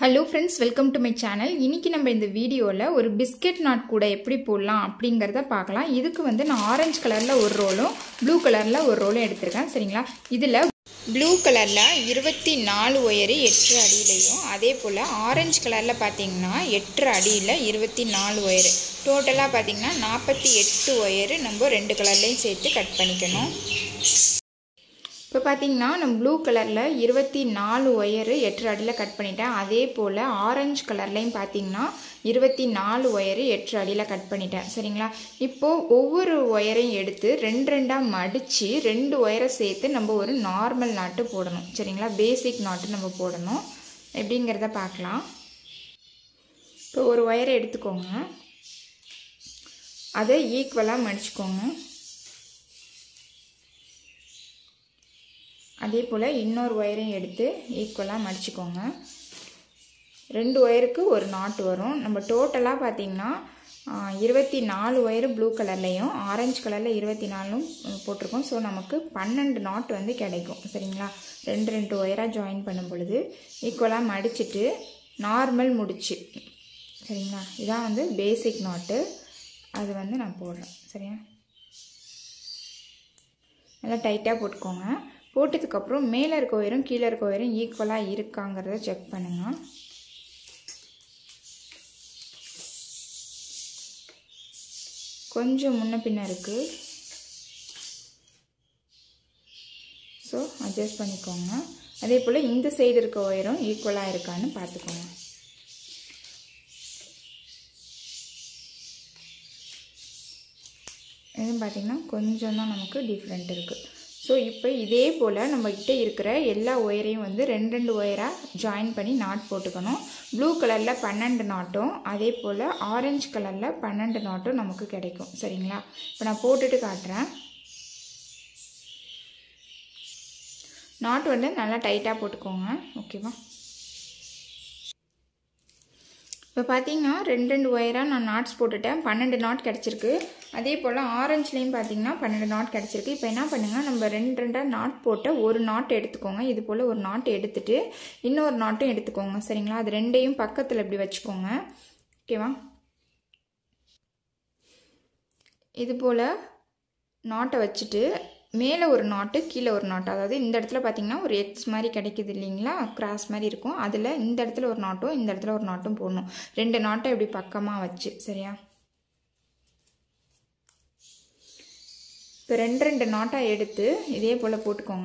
hello friends welcome to my channel இன்னைக்கு நம்ம இந்த வீடியோவில் ஒரு பிஸ்கெட் நாட் கூட எப்படி போடலாம் அப்படிங்கிறத பார்க்கலாம் இதுக்கு வந்து நான் ஆரஞ்சு கலரில் ஒரு ரோலும் ப்ளூ கலரில் ஒரு ரோலும் எடுத்திருக்கேன் சரிங்களா இதில் ப்ளூ கலரில் இருபத்தி நாலு ஒயரு எட்டு அடியிலையும் அதே போல் ஆரஞ்சு கலரில் பார்த்தீங்கன்னா எட்டு அடியில் இருபத்தி நாலு ஒயரு டோட்டலாக பார்த்தீங்கன்னா நாற்பத்தி எட்டு ஒயரு நம்ம ரெண்டு கலர்லேயும் சேர்த்து கட் பண்ணிக்கணும் இப்போ பார்த்தீங்கன்னா நம்ம ப்ளூ கலரில் இருபத்தி நாலு ஒயரு எட்டு அடியில் கட் பண்ணிட்டேன் அதே போல் ஆரஞ்சு கலர்லேயும் பார்த்தீங்கன்னா இருபத்தி நாலு ஒயரு எட்டு அடியில் கட் பண்ணிட்டேன் சரிங்களா இப்போது ஒவ்வொரு ஒயரையும் எடுத்து ரெண்டு ரெண்டாக மடித்து ரெண்டு ஒயரை சேர்த்து நம்ம ஒரு நார்மல் நாட்டு போடணும் சரிங்களா பேசிக் நாட்டு நம்ம போடணும் எப்படிங்கிறத பார்க்கலாம் இப்போ ஒரு ஒயரை எடுத்துக்கோங்க அதை ஈக்குவலாக மடிச்சுக்கோங்க அதே போல் இன்னொரு ஒயரையும் எடுத்து ஈக்குவலாக மடிச்சுக்கோங்க ரெண்டு ஒயருக்கு ஒரு நாட்டு வரும் நம்ம டோட்டலாக பார்த்திங்கன்னா இருபத்தி நாலு ஒயரு ப்ளூ கலர்லேயும் ஆரஞ்சு கலரில் இருபத்தி நாலும் போட்டிருக்கோம் ஸோ நமக்கு பன்னெண்டு நாட் வந்து கிடைக்கும் சரிங்களா ரெண்டு ரெண்டு ஒயராக ஜாயின் பண்ணும் பொழுது ஈக்குவலாக மடிச்சுட்டு நார்மல் முடிச்சு சரிங்களா இதான் வந்து பேசிக் நாட்டு அது வந்து நான் போடுறேன் சரியா நல்லா டைட்டாக போட்டுக்கோங்க போட்டதுக்கப்புறம் மேலே இருக்க ஒயரும் கீழே இருக்க ஒயரும் ஈக்குவலாக இருக்காங்கிறத செக் பண்ணுங்கள் கொஞ்சம் முன்ன பின்ன இருக்குது ஸோ அட்ஜஸ்ட் பண்ணிக்கோங்க அதே போல் இந்த சைடு இருக்க ஒயரும் ஈக்குவலாக இருக்கான்னு பார்த்துக்கோங்க இதுவும் பார்த்திங்கன்னா கொஞ்சம் தான் நமக்கு டிஃப்ரெண்ட் இருக்குது ஸோ இப்போ இதே போல் நம்மக்கிட்ட இருக்கிற எல்லா ஒயரையும் வந்து ரெண்டு ரெண்டு ஒயராக ஜாயின் பண்ணி நாட் போட்டுக்கணும் ப்ளூ கலரில் பன்னெண்டு நாட்டும் அதே போல் ஆரஞ்சு கலரில் பன்னெண்டு நாட்டும் நமக்கு கிடைக்கும் சரிங்களா இப்போ நான் போட்டுட்டு காட்டுறேன் நாட் வந்து நல்லா டைட்டாக போட்டுக்கோங்க ஓகேவா இப்போ பார்த்தீங்கன்னா ரெண்டு ரெண்டு ஒயராக நான் நாட்ஸ் போட்டுட்டேன் பன்னெண்டு நாட் கிடச்சிருக்கு அதே போல் ஆரஞ்சுலேயும் பார்த்தீங்கன்னா பன்னெண்டு நாட் கிடச்சிருக்கு இப்போ என்ன பண்ணுங்கள் நம்ம ரெண்டு ரெண்டாக நாட் போட்டு ஒரு நாட் எடுத்துக்கோங்க இது போல் ஒரு நாட் எடுத்துட்டு இன்னொரு நாட்டும் எடுத்துக்கோங்க சரிங்களா அது ரெண்டையும் பக்கத்தில் இப்படி வச்சுக்கோங்க ஓகேவா இது போல் நாட்டை வச்சுட்டு மேலே ஒரு நாட்டு கீழே ஒரு நாட்டு அதாவது இந்த இடத்துல பார்த்தீங்கன்னா ஒரு எக்ஸ் மாதிரி கிடைக்குது இல்லைங்களா கிராஸ் மாதிரி இருக்கும் அதில் இந்த இடத்துல ஒரு நாட்டும் இந்த இடத்துல ஒரு நாட்டும் போடணும் ரெண்டு நாட்டை இப்படி பக்கமாக வச்சு சரியா இப்போ ரெண்டு ரெண்டு நாட்டாக எடுத்து இதே போல் போட்டுக்கோங்க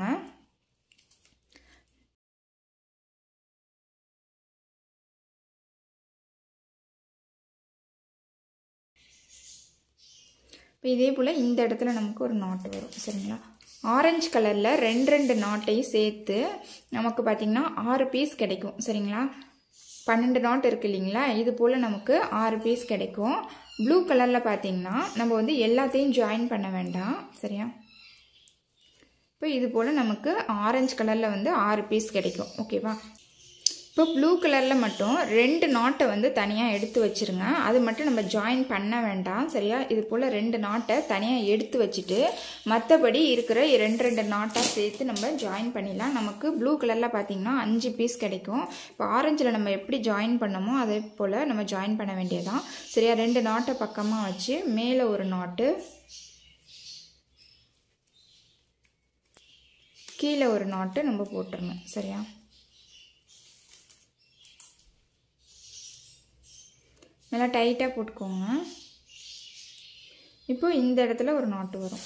இப்போ இதே போல் இந்த இடத்துல நமக்கு ஒரு நாட்டு வரும் சரிங்களா ஆரஞ்சு கலரில் ரெண்டு ரெண்டு நாட்டையும் சேர்த்து நமக்கு பார்த்திங்கன்னா ஆறு பீஸ் கிடைக்கும் சரிங்களா பன்னெண்டு நாட் இருக்குது இல்லைங்களா இது போல் நமக்கு ஆறு பீஸ் கிடைக்கும் ப்ளூ கலரில் பார்த்திங்கன்னா நம்ம வந்து எல்லாத்தையும் ஜாயின் பண்ண வேண்டாம் சரியா இப்போ இது போல் நமக்கு ஆரஞ்சு கலரில் வந்து ஆறு பீஸ் கிடைக்கும் ஓகேவா இப்போ ப்ளூ கலரில் மட்டும் ரெண்டு நாட்டை வந்து தனியாக எடுத்து வச்சுருங்க அது மட்டும் நம்ம ஜாயின் பண்ண வேண்டாம் சரியா இது போல் ரெண்டு நாட்டை தனியாக எடுத்து வச்சுட்டு மற்றபடி இருக்கிற ரெண்டு ரெண்டு நாட்டாக சேர்த்து நம்ம ஜாயின் பண்ணிடலாம் நமக்கு ப்ளூ கலரில் பார்த்திங்கன்னா அஞ்சு பீஸ் கிடைக்கும் இப்போ ஆரஞ்சில் நம்ம எப்படி ஜாயின் பண்ணமோ அதே போல் நம்ம ஜாயின் பண்ண வேண்டியதான் சரியா ரெண்டு நாட்டை பக்கமாக வச்சு மேலே ஒரு நாட்டு கீழே ஒரு நாட்டு நம்ம போட்டுடணும் சரியா நல்லா டைட்டாக போட்டுக்கோங்க இப்போ இந்த இடத்துல ஒரு நாட்டு வரும்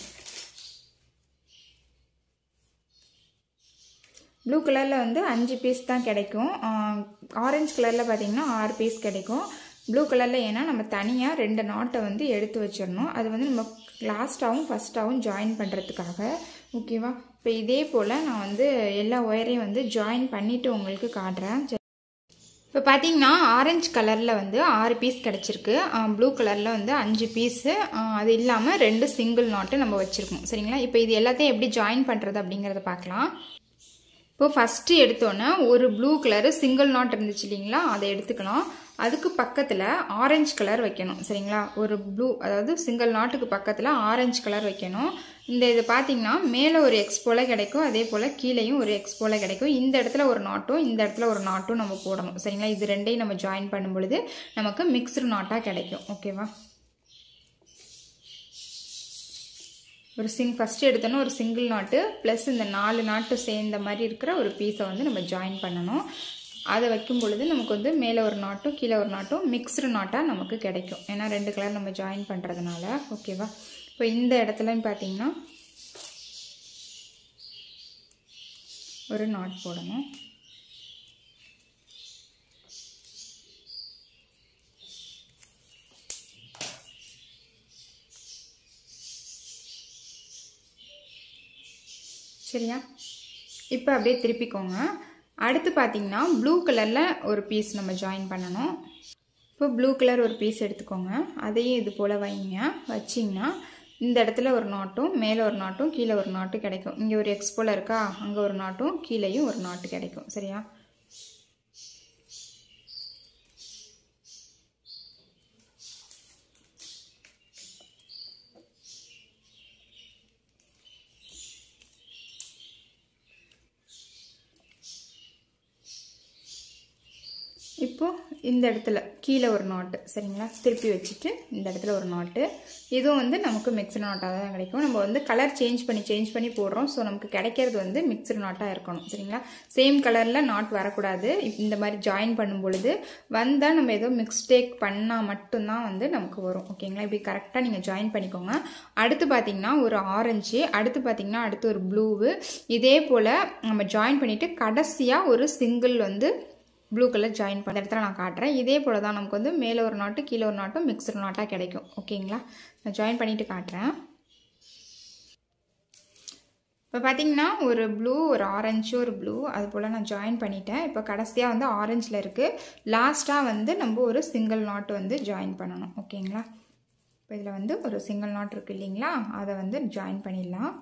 ப்ளூ கலரில் வந்து அஞ்சு பீஸ் தான் கிடைக்கும் ஆரஞ்சு கலரில் பார்த்திங்கன்னா ஆறு பீஸ் கிடைக்கும் ப்ளூ கலரில் ஏன்னா நம்ம தனியாக ரெண்டு நாட்டை வந்து எடுத்து வச்சிடணும் அது வந்து நம்ம லாஸ்ட்டாகவும் ஃபஸ்ட்டாகவும் ஜாயின் பண்ணுறதுக்காக ஓகேவா இப்போ இதே போல் நான் வந்து எல்லா ஒயரையும் வந்து ஜாயின் பண்ணிவிட்டு உங்களுக்கு காட்டுறேன் இப்போ பார்த்தீங்கன்னா ஆரஞ்சு கலரில் வந்து ஆறு பீஸ் கிடச்சிருக்கு ப்ளூ கலரில் வந்து அஞ்சு பீஸு அது இல்லாமல் ரெண்டு சிங்கிள் நாட்டு நம்ம வச்சுருக்கோம் சரிங்களா இப்போ இது எல்லாத்தையும் எப்படி ஜாயின் பண்ணுறது அப்படிங்கிறத பார்க்கலாம் இப்போ ஃபஸ்ட்டு எடுத்தோன்னே ஒரு ப்ளூ கலரு சிங்கிள் நாட் இருந்துச்சு இல்லைங்களா அதை எடுத்துக்கலாம் அதுக்கு பக்கத்தில் ஆரஞ்சு கலர் வைக்கணும் சரிங்களா ஒரு ப்ளூ அதாவது சிங்கிள் நாட்டுக்கு பக்கத்தில் ஆரஞ்சு கலர் வைக்கணும் இந்த இது பார்த்தீங்கன்னா மேலே ஒரு எக்ஸ் போல் கிடைக்கும் அதே போல் கீழேயும் ஒரு எக்ஸ் போல் கிடைக்கும் இந்த இடத்துல ஒரு நாட்டும் இந்த இடத்துல ஒரு நாட்டும் நம்ம போடணும் சரிங்களா இது ரெண்டையும் நம்ம ஜாயின் பண்ணும் பொழுது நமக்கு மிக்ஸ்டு நாட்டாக கிடைக்கும் ஓகேவா ஒரு சிங் ஃபஸ்ட்டு எடுத்தோன்னா ஒரு சிங்கிள் நாட்டு ப்ளஸ் இந்த நாலு நாட்டு சேர்ந்த மாதிரி இருக்கிற ஒரு பீஸை வந்து நம்ம ஜாயின் பண்ணணும் அதை வைக்கும் பொழுது நமக்கு வந்து மேலே ஒரு நாட்டும் கீழே ஒரு நாட்டும் மிக்ஸ்டு நாட்டாக நமக்கு கிடைக்கும் ஏன்னா ரெண்டு கலர் நம்ம ஜாயின் பண்ணுறதுனால ஓகேவா இப்போ இந்த இடத்துலன்னு பார்த்தீங்கன்னா ஒரு நாட் போடணும் சரியா இப்போ அப்படியே திருப்பிக்கோங்க அடுத்து பார்த்தீங்கன்னா ப்ளூ கலரில் ஒரு பீஸ் நம்ம ஜாயின் பண்ணணும் இப்போ ப்ளூ கலர் ஒரு பீஸ் எடுத்துக்கோங்க அதையும் இது போல் வைங்க வச்சிங்கன்னா இந்த இடத்துல ஒரு நாட்டும் மேலே ஒரு நாட்டும் கீழே ஒரு நாட்டும் கிடைக்கும் இங்கே ஒரு எக்ஸ் போல் இருக்கா அங்கே ஒரு நாட்டும் கீழேயும் ஒரு நாட்டு கிடைக்கும் சரியா இப்போது இந்த இடத்துல கீழே ஒரு நாட்டு சரிங்களா திருப்பி வச்சுட்டு இந்த இடத்துல ஒரு நாட்டு இதுவும் வந்து நமக்கு மிக்சடு நாட்டாக தான் கிடைக்கும் நம்ம வந்து கலர் சேஞ்ச் பண்ணி சேஞ்ச் பண்ணி போடுறோம் ஸோ நமக்கு கிடைக்கிறது வந்து மிக்சடு நாட்டாக இருக்கணும் சரிங்களா சேம் கலரில் நாட் வரக்கூடாது இந்த மாதிரி ஜாயின் பண்ணும் பொழுது வந்தால் நம்ம ஏதோ மிக்ஸ்டேக் பண்ணால் மட்டும்தான் வந்து நமக்கு வரும் ஓகேங்களா இப்படி கரெக்டாக நீங்கள் ஜாயின் பண்ணிக்கோங்க அடுத்து பார்த்தீங்கன்னா ஒரு ஆரஞ்சு அடுத்து பார்த்தீங்கன்னா அடுத்து ஒரு ப்ளூவு இதே போல் நம்ம ஜாயின் பண்ணிவிட்டு கடைசியாக ஒரு சிங்கிள் வந்து ப்ளூ கலர் ஜாயின் பண்ண இடத்துல நான் காட்டுறேன் இதே போல் தான் நமக்கு வந்து மேலே ஒரு நாட்டு கீழே ஒரு நாட்டும் மிக்சடு நாட்டாக கிடைக்கும் ஓகேங்களா நான் ஜாயின் பண்ணிவிட்டு காட்டுறேன் இப்போ பார்த்தீங்கன்னா ஒரு ப்ளூ ஒரு ஆரஞ்சு ஒரு ப்ளூ அது போல் நான் ஜாயின் பண்ணிட்டேன் இப்போ கடைசியாக வந்து ஆரஞ்சில் இருக்குது லாஸ்ட்டாக வந்து நம்ம ஒரு சிங்கிள் நாட் வந்து ஜாயின் பண்ணணும் ஓகேங்களா இப்போ இதில் வந்து ஒரு சிங்கிள் நாட் இருக்குது இல்லைங்களா அதை வந்து ஜாயின் பண்ணிடலாம்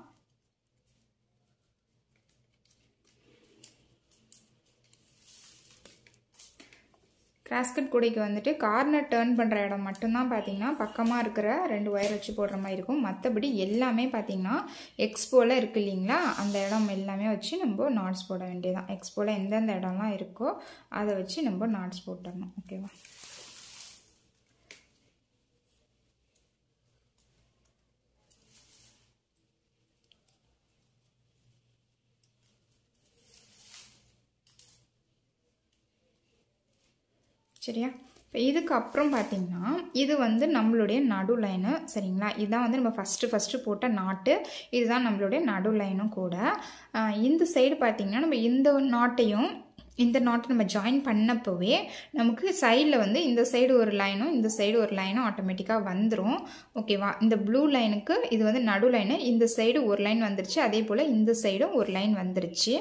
கிராஸ்கட் கூடைக்கு வந்துட்டு கார்னர் டேர்ன் பண்ணுற இடம் மட்டும்தான் பார்த்தீங்கன்னா பக்கமாக இருக்கிற ரெண்டு ஒயர் வச்சு போடுற மாதிரி இருக்கும் மற்றபடி எல்லாமே பார்த்தீங்கன்னா எக்ஸ்போவில் இருக்குது இல்லைங்களா அந்த இடம் எல்லாமே வச்சு நம்ம நாட்ஸ் போட வேண்டியதான் எக்ஸ்போவில் எந்தெந்த இடம்லாம் இருக்கோ அதை வச்சு நம்ம நாட்ஸ் போட்டுடணும் ஓகேவா சரியா இப்போ இதுக்கப்புறம் பார்த்தீங்கன்னா இது வந்து நம்மளுடைய நடு லைனு சரிங்களா இதுதான் வந்து நம்ம ஃபஸ்ட்டு ஃபஸ்ட்டு போட்ட நாட்டு இதுதான் நம்மளுடைய நடு லைனும் கூட இந்த சைடு பார்த்தீங்கன்னா நம்ம இந்த நாட்டையும் இந்த நாட்டை நம்ம ஜாயின் பண்ணப்போவே நமக்கு சைடில் வந்து இந்த சைடு ஒரு லைனும் இந்த சைடு ஒரு லைனும் ஆட்டோமேட்டிக்காக வந்துடும் ஓகேவா இந்த ப்ளூ லைனுக்கு இது வந்து நடு லைனு இந்த சைடு ஒரு லைன் வந்துருச்சு அதே போல் இந்த சைடும் ஒரு லைன் வந்துருச்சு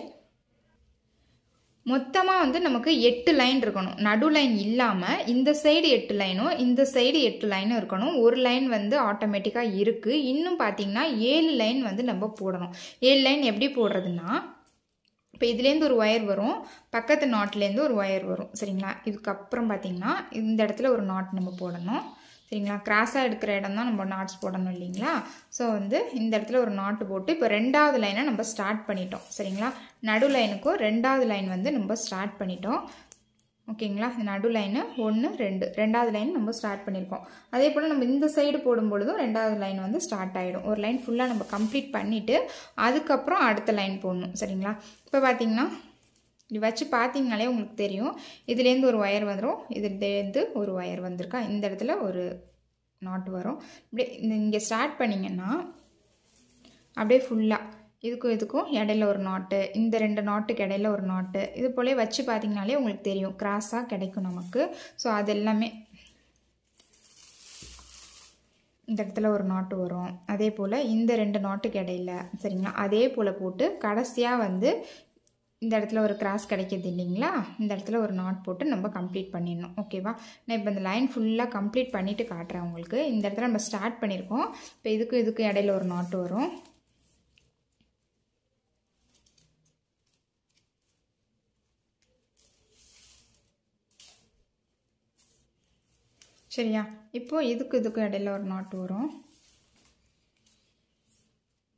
மொத்தமாக வந்து நமக்கு எட்டு லைன் இருக்கணும் நடு லைன் இல்லாமல் இந்த சைடு எட்டு லைனும் இந்த சைடு எட்டு லைனும் இருக்கணும் ஒரு லைன் வந்து ஆட்டோமேட்டிக்காக இருக்குது இன்னும் பார்த்தீங்கன்னா ஏழு லைன் வந்து நம்ம போடணும் ஏழு லைன் எப்படி போடுறதுன்னா இப்போ இதுலேருந்து ஒரு ஒயர் வரும் பக்கத்து நாட்லேருந்து ஒரு ஒயர் வரும் சரிங்களா இதுக்கப்புறம் பார்த்தீங்கன்னா இந்த இடத்துல ஒரு நாட் நம்ம போடணும் சரிங்களா கிராஸாக எடுக்கிற இடம் தான் நம்ம நாட்ஸ் போடணும் இல்லைங்களா ஸோ வந்து இந்த இடத்துல ஒரு நாட்டு போட்டு இப்போ ரெண்டாவது லைனை நம்ம ஸ்டார்ட் பண்ணிட்டோம் சரிங்களா நடு லைனுக்கும் ரெண்டாவது லைன் வந்து நம்ம ஸ்டார்ட் பண்ணிட்டோம் ஓகேங்களா நடு லைனு ஒன்று ரெண்டு ரெண்டாவது லைன் நம்ம ஸ்டார்ட் பண்ணியிருக்கோம் அதே போல் நம்ம இந்த சைடு போடும்பொழுதும் ரெண்டாவது லைன் வந்து ஸ்டார்ட் ஆகிடும் ஒரு லைன் ஃபுல்லாக நம்ம கம்ப்ளீட் பண்ணிவிட்டு அதுக்கப்புறம் அடுத்த லைன் போடணும் சரிங்களா இப்போ பார்த்தீங்கன்னா இப்படி வச்சு பார்த்தீங்கனாலே உங்களுக்கு தெரியும் இதுலேருந்து ஒரு ஒயர் வந்துடும் இதுலேருந்து ஒரு ஒயர் வந்திருக்கா இந்த இடத்துல ஒரு நாட் வரும் இப்படி இங்கே ஸ்டார்ட் பண்ணிங்கன்னா அப்படியே ஃபுல்லாக இதுக்கும் இதுக்கும் இடையில ஒரு நாட்டு இந்த ரெண்டு நாட்டுக்கு இடையில ஒரு நாட்டு இது போலே வச்சு பார்த்தீங்கனாலே உங்களுக்கு தெரியும் கிராஸாக கிடைக்கும் நமக்கு ஸோ அது எல்லாமே இந்த இடத்துல ஒரு நாட்டு வரும் அதே போல் இந்த ரெண்டு நாட்டுக்கு இடையில சரிங்களா அதே போல் போட்டு கடைசியாக வந்து இந்த இடத்துல ஒரு கிராஸ் கிடைக்கிது இல்லைங்களா இந்த இடத்துல ஒரு நாட் போட்டு நம்ம கம்ப்ளீட் பண்ணிடணும் ஓகேவா நான் இப்போ இந்த லைன் ஃபுல்லாக கம்ப்ளீட் பண்ணிவிட்டு காட்டுறேன் உங்களுக்கு இந்த இடத்துல நம்ம ஸ்டார்ட் பண்ணியிருக்கோம் இப்போ இதுக்கும் இதுக்கும் இடையில ஒரு நாட்டு வரும் சரியா இப்போ இதுக்கு இதுக்கும் இடையில ஒரு நாட்டு வரும்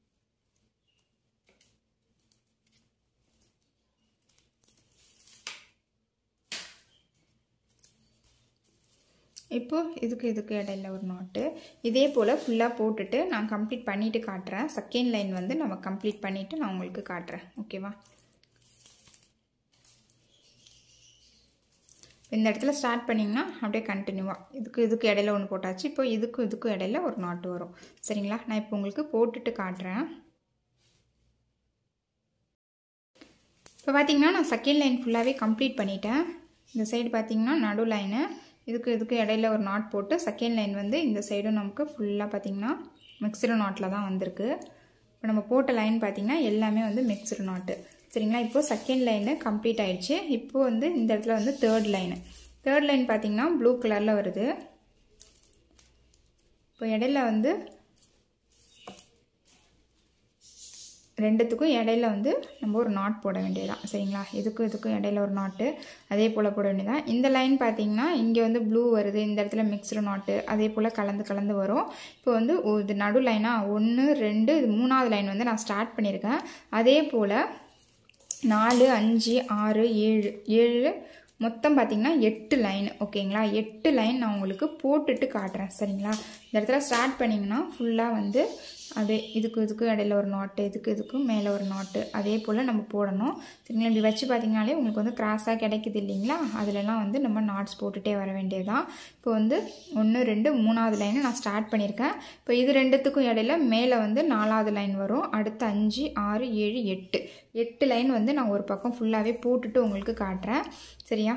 இப்போது இதுக்கு இதுக்கு இடையில ஒரு நாட்டு இதே போல் ஃபுல்லாக போட்டுட்டு நான் கம்ப்ளீட் பண்ணிவிட்டு காட்டுறேன் செகண்ட் லைன் வந்து நம்ம கம்ப்ளீட் பண்ணிவிட்டு நான் உங்களுக்கு காட்டுறேன் ஓகேவா இந்த இடத்துல ஸ்டார்ட் பண்ணிங்கன்னா அப்படியே கண்டினியூவாக இதுக்கு இதுக்கு இடையில ஒன்று போட்டாச்சு இப்போ இதுக்கும் இதுக்கும் இடையில ஒரு நாட்டு வரும் சரிங்களா நான் இப்போ உங்களுக்கு போட்டுட்டு காட்டுறேன் இப்போ பார்த்தீங்கன்னா நான் செகண்ட் லைன் ஃபுல்லாகவே கம்ப்ளீட் பண்ணிட்டேன் இந்த சைடு பார்த்தீங்கன்னா நடு லைனு இதுக்கு இதுக்கு இடையில ஒரு நாட் போட்டு செகண்ட் லைன் வந்து இந்த சைடும் நமக்கு ஃபுல்லாக பார்த்தீங்கன்னா மிக்சடு நாட்டில் தான் வந்திருக்கு இப்போ நம்ம போட்ட லைன் பார்த்தீங்கன்னா எல்லாமே வந்து மிக்சடு நாட்டு சரிங்களா இப்போது செகண்ட் லைனு கம்ப்ளீட் ஆயிடுச்சு இப்போது வந்து இந்த இடத்துல வந்து தேர்ட் லைனு தேர்ட் லைன் பார்த்தீங்கன்னா ப்ளூ கலரில் வருது இப்போ இடையில வந்து ரெண்டுத்துக்கும் இடையில வந்து நம்ம ஒரு நாட் போட வேண்டியதுதான் சரிங்களா இதுக்கும் இதுக்கும் இடையில ஒரு நாட்டு அதே போல் போட வேண்டியதான் இந்த லைன் பார்த்தீங்கன்னா இங்கே வந்து ப்ளூ வருது இந்த இடத்துல மிக்ஸ்டு நாட்டு அதே போல் கலந்து கலந்து வரும் இப்போ வந்து இது நடு லைனாக ஒன்று ரெண்டு இது மூணாவது லைன் வந்து நான் ஸ்டார்ட் பண்ணியிருக்கேன் அதே போல் நாலு அஞ்சு ஆறு ஏழு ஏழு மொத்தம் பார்த்திங்கன்னா எட்டு லைன் ஓகேங்களா எட்டு லைன் நான் உங்களுக்கு போட்டுட்டு காட்டுறேன் சரிங்களா இந்த இடத்துல ஸ்டார்ட் பண்ணிங்கன்னா ஃபுல்லாக வந்து அப்படியே இதுக்கு இதுக்கு இடையில ஒரு நாட்டு இதுக்கு இதுக்கும் மேலே ஒரு நாட்டு அதே போல் நம்ம போடணும் சரிங்களா இப்படி வச்சு பார்த்தீங்கனாலே உங்களுக்கு வந்து கிராஸாக கிடைக்குது இல்லைங்களா அதிலலாம் வந்து நம்ம நாட்ஸ் போட்டுகிட்டே வர வேண்டியதுதான் இப்போ வந்து ஒன்று ரெண்டு மூணாவது லைனை நான் ஸ்டார்ட் பண்ணியிருக்கேன் இப்போ இது ரெண்டுத்துக்கும் இடையில மேலே வந்து நாலாவது லைன் வரும் அடுத்து அஞ்சு ஆறு ஏழு எட்டு எட்டு லைன் வந்து நான் ஒரு பக்கம் ஃபுல்லாகவே போட்டுட்டு உங்களுக்கு காட்டுறேன் சரியா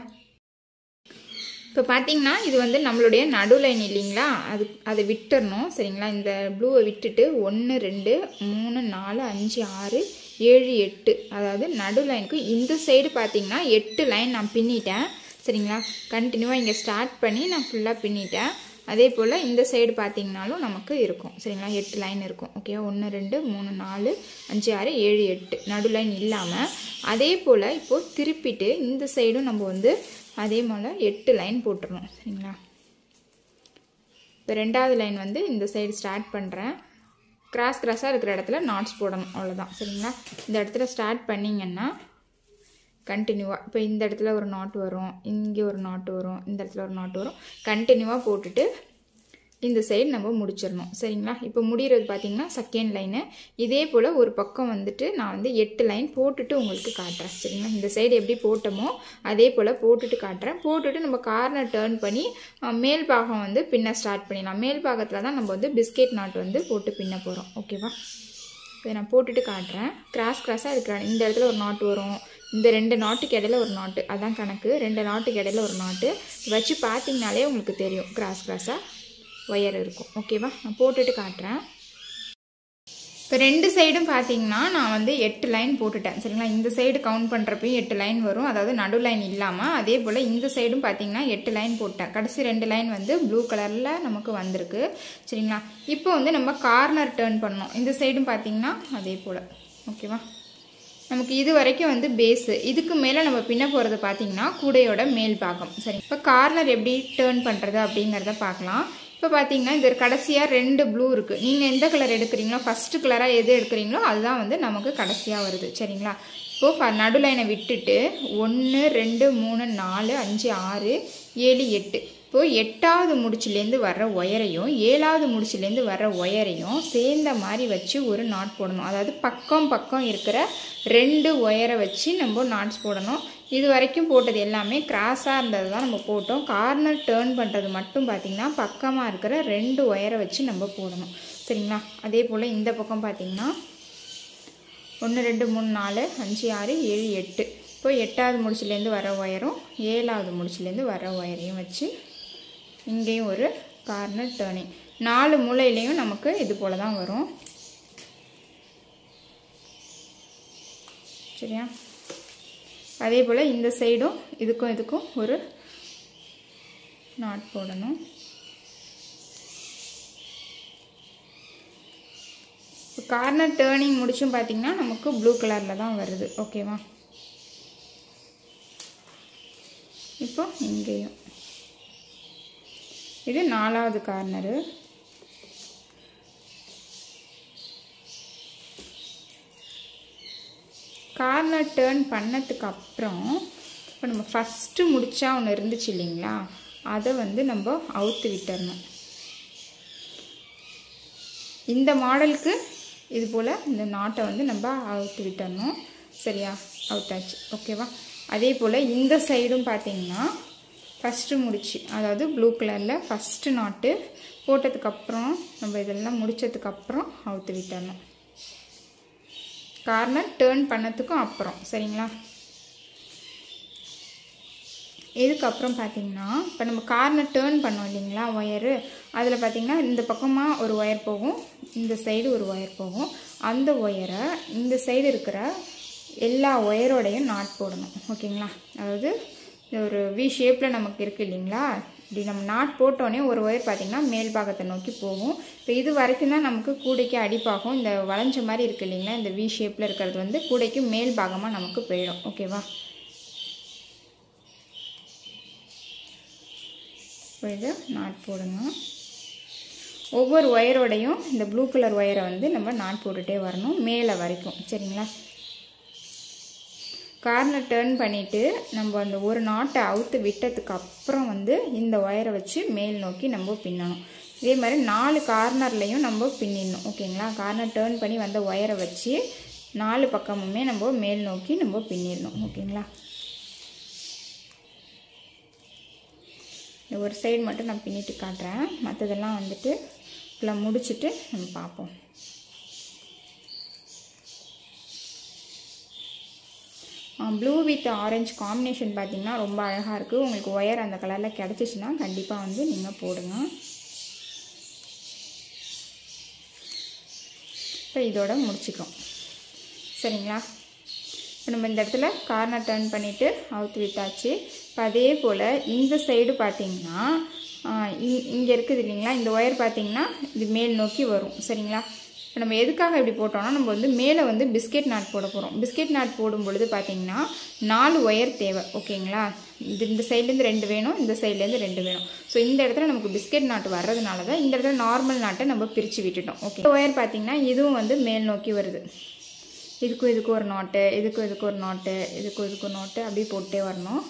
இப்போ பார்த்தீங்கன்னா இது வந்து நம்மளுடைய நடு லைன் இல்லைங்களா அது அதை விட்டுறணும் சரிங்களா இந்த ப்ளூவை விட்டுட்டு ஒன்று ரெண்டு மூணு நாலு அஞ்சு ஆறு ஏழு எட்டு அதாவது நடு லைனுக்கு இந்த சைடு பார்த்தீங்கன்னா எட்டு லைன் நான் பின்னிட்டேன் சரிங்களா கண்டினியூவாக இங்கே ஸ்டார்ட் பண்ணி நான் ஃபுல்லாக பின்னிட்டேன் அதே போல் இந்த சைடு பார்த்தீங்கனாலும் நமக்கு இருக்கும் சரிங்களா எட்டு லைன் இருக்கும் ஓகே ஒன்று ரெண்டு மூணு நாலு அஞ்சு ஆறு ஏழு எட்டு நடு லைன் இல்லாமல் அதே போல் இப்போது திருப்பிட்டு இந்த சைடும் நம்ம வந்து அதே போல் எட்டு லைன் போட்டுடணும் சரிங்களா இப்போ ரெண்டாவது லைன் வந்து இந்த சைடு ஸ்டார்ட் பண்ணுறேன் கிராஸ் கிராஸாக இருக்கிற இடத்துல நாட்ஸ் போடணும் அவ்வளோதான் சரிங்களா இந்த இடத்துல ஸ்டார்ட் பண்ணிங்கன்னா கண்டினியூவாக இப்போ இந்த இடத்துல ஒரு நாட் வரும் இங்கே ஒரு நாட் வரும் இந்த இடத்துல ஒரு நாட் வரும் கண்டினியூவாக போட்டுட்டு இந்த சைடு நம்ம முடிச்சிடணும் சரிங்களா இப்போ முடிகிறது பார்த்தீங்கன்னா செகண்ட் லைனு இதே போல் ஒரு பக்கம் வந்துட்டு நான் வந்து எட்டு லைன் போட்டுட்டு உங்களுக்கு காட்டுறேன் சரிங்களா இந்த சைடு எப்படி போட்டோமோ அதே போல் போட்டுட்டு காட்டுறேன் போட்டுட்டு நம்ம கார்னர் டேர்ன் பண்ணி மேல் பாகம் வந்து பின்ன ஸ்டார்ட் பண்ணிடலாம் மேல் பாகத்தில் தான் நம்ம வந்து பிஸ்கெட் நாட் வந்து போட்டு பின்ன போகிறோம் ஓகேவா இதை நான் போட்டுட்டு காட்டுறேன் கிராஸ் கிராஸாக இருக்கிற இந்த இடத்துல ஒரு நாட்டு வரும் இந்த ரெண்டு நாட்டுக்கு இடையில ஒரு நாட்டு அதான் கணக்கு ரெண்டு நாட்டுக்கு இடையில ஒரு நாட்டு வச்சு பார்த்தீங்கனாலே உங்களுக்கு தெரியும் கிராஸ் கிராஸாக ஒயர் இருக்கும் ஓகேவா நான் போட்டுட்டு காட்டுறேன் இப்போ ரெண்டு சைடும் பார்த்தீங்கன்னா நான் வந்து எட்டு லைன் போட்டுட்டேன் சரிங்களா இந்த சைடு கவுண்ட் பண்ணுறப்பையும் எட்டு லைன் வரும் அதாவது நடு லைன் இல்லாமல் அதே போல் இந்த சைடும் பார்த்தீங்கன்னா எட்டு லைன் போட்டேன் கடைசி ரெண்டு லைன் வந்து ப்ளூ கலரில் நமக்கு வந்திருக்கு சரிங்களா இப்போ வந்து நம்ம கார்னர் டேர்ன் பண்ணோம் இந்த சைடும் பார்த்தீங்கன்னா அதே போல் ஓகேவா நமக்கு இது வரைக்கும் வந்து பேஸு இதுக்கு மேலே நம்ம பின்ன போகிறது பார்த்தீங்கன்னா கூடையோட மேல் பாகம் சரி இப்போ கார்னர் எப்படி டேர்ன் பண்ணுறது அப்படிங்கிறத பார்க்கலாம் இப்போ பார்த்தீங்கன்னா இது கடைசியாக ரெண்டு ப்ளூ இருக்குது நீங்கள் எந்த கலர் எடுக்கிறீங்களோ ஃபஸ்ட்டு கலராக எது எடுக்கிறீங்களோ அதுதான் வந்து நமக்கு கடைசியாக வருது சரிங்களா இப்போது நடுலைனை விட்டுட்டு ஒன்று ரெண்டு மூணு நாலு அஞ்சு ஆறு ஏழு எட்டு இப்போது எட்டாவது முடிச்சுலேருந்து வர்ற ஒயரையும் ஏழாவது முடிச்சுலேருந்து வர்ற ஒயரையும் சேர்ந்த மாதிரி வச்சு ஒரு நாட் போடணும் அதாவது பக்கம் பக்கம் இருக்கிற ரெண்டு ஒயரை வச்சு நம்ம நாட்ஸ் போடணும் இது வரைக்கும் போட்டது எல்லாமே கிராஸாக இருந்தது தான் நம்ம போட்டோம் கார்னர் டேர்ன் பண்ணுறது மட்டும் பார்த்திங்கன்னா பக்கமாக இருக்கிற ரெண்டு ஒயரை வச்சு நம்ம போடணும் சரிங்களா அதே போல் இந்த பக்கம் பார்த்திங்கன்னா ஒன்று ரெண்டு மூணு நாலு அஞ்சு ஆறு ஏழு எட்டு இப்போ எட்டாவது முடிச்சுலேருந்து வர ஒயரும் ஏழாவது முடிச்சுலேருந்து வர ஒயரையும் வச்சு இங்கேயும் ஒரு கார்னர் டேர்னிங் நாலு மூலையிலையும் நமக்கு இது போல் தான் வரும் சரியா அதே போல் இந்த சைடும் இதுக்கும் இதுக்கும் ஒரு நாட் போடணும் இப்போ கார்னர் டேர்னிங் முடிச்சும் பார்த்தீங்கன்னா நமக்கு ப்ளூ கலரில் தான் வருது ஓகேவா இப்போ இங்கேயும் இது நாலாவது கார்னரு கார்னர் டேர்ன் பண்ணதுக்கு அப்புறம் இப்போ நம்ம ஃபஸ்ட்டு முடித்தா ஒன்று இருந்துச்சு இல்லைங்களா அதை வந்து நம்ம அவுத்து விட்டுறணும் இந்த மாடலுக்கு இது போல் இந்த நாட்டை வந்து நம்ம அவுத்து விட்டுறணும் சரியா அவுத்தாச்சு ஓகேவா அதே போல் இந்த சைடும் பார்த்தீங்கன்னா ஃபஸ்ட்டு முடிச்சு அதாவது ப்ளூ கலரில் ஃபஸ்ட்டு நாட்டு போட்டதுக்கப்புறம் நம்ம இதெல்லாம் முடித்ததுக்கப்புறம் அவுத்து விட்டுறணும் கார்னர் டேர்ன் பண்ணதுக்கும் அப்புறம் சரிங்களா இதுக்கப்புறம் பார்த்தீங்கன்னா இப்போ நம்ம கார்னர் டேர்ன் பண்ணோம் இல்லைங்களா ஒயரு அதில் பார்த்தீங்கன்னா இந்த பக்கமாக ஒரு ஒயர் போகும் இந்த சைடு ஒரு ஒயர் போகும் அந்த ஒயரை இந்த சைடு இருக்கிற எல்லா ஒயரோடையும் நாட் போடணும் ஓகேங்களா அதாவது ஒரு வி ஷேப்பில் நமக்கு இருக்குது இல்லைங்களா இப்படி நம்ம நாட் போட்டோன்னே ஒரு ஒயர் பார்த்திங்கன்னா மேல் பாகத்தை நோக்கி போகும் இப்போ இது வரைக்கும் தான் நமக்கு கூடைக்கு அடிப்பாகும் இந்த வளைஞ்ச மாதிரி இருக்குது இல்லைங்களா இந்த வி ஷேப்பில் இருக்கிறது வந்து கூடைக்கு மேல் பாகமாக நமக்கு போயிடும் ஓகேவா இப்போ இது நாட் போடுங்க ஒவ்வொரு ஒயரோடையும் இந்த ப்ளூ கலர் ஒயரை வந்து நம்ம நாட் போட்டுகிட்டே வரணும் மேலே வரைக்கும் சரிங்களா கார்னர் டேர்ன் பண்ணிவிட்டு நம்ம அந்த ஒரு நாட்டை அவுத்து விட்டதுக்கு அப்புறம் வந்து இந்த ஒயரை வச்சு மேல் நோக்கி நம்ம பின்னணும் இதே மாதிரி நாலு கார்னர்லேயும் நம்ம பின்னிடணும் ஓகேங்களா கார்னர் டேர்ன் பண்ணி வந்த ஒயரை வச்சு நாலு பக்கமுமே நம்ம மேல் நோக்கி நம்ம பின்னிடணும் ஓகேங்களா இந்த ஒரு சைடு மட்டும் நான் பின்னிட்டு காட்டுறேன் மற்றதெல்லாம் வந்துட்டு ஃபுல்லாக முடிச்சுட்டு நம்ம பார்ப்போம் ப்ளூ வித் ஆரஞ்சு காம்பினேஷன் பார்த்தீங்கன்னா ரொம்ப அழகாக இருக்குது உங்களுக்கு ஒயர் அந்த கலரில் கிடச்சிச்சின்னா கண்டிப்பாக வந்து நீங்கள் போடுங்க இப்போ இதோட முடிச்சுக்கிறோம் சரிங்களா இப்போ நம்ம இந்த இடத்துல கார்னர் டர்ன் பண்ணிவிட்டு அவுத்து விட்டாச்சு இப்போ அதே போல் இந்த சைடு பார்த்தீங்கன்னா இங்கே இருக்குது இல்லைங்களா இந்த ஒயர் பார்த்தீங்கன்னா இது மேல் நோக்கி வரும் சரிங்களா இப்போ நம்ம எதுக்காக இப்படி போட்டோம்னா நம்ம வந்து மேலே வந்து பிஸ்கெட் நாட் போட போகிறோம் பிஸ்கெட் நாட் போடும் பொழுது பார்த்தீங்கன்னா நாலு ஒயர் தேவை ஓகேங்களா இது இந்த சைட்லேருந்து ரெண்டு வேணும் இந்த சைட்லேருந்து ரெண்டு வேணும் ஸோ இந்த இடத்துல நமக்கு பிஸ்கெட் நாட் வர்றதுனால தான் இந்த இடத்துல நார்மல் நாட்டை நம்ம பிரித்து விட்டுட்டோம் ஓகே ஒயர் பார்த்தீங்கன்னா இதுவும் வந்து மேல் நோக்கி வருது இதுக்கும் இதுக்கும் ஒரு நோட்டு இதுக்கும் இதுக்கும் ஒரு நோட்டு இதுக்கும் இதுக்கும் ஒரு நோட்டு அப்படியே போட்டே வரணும்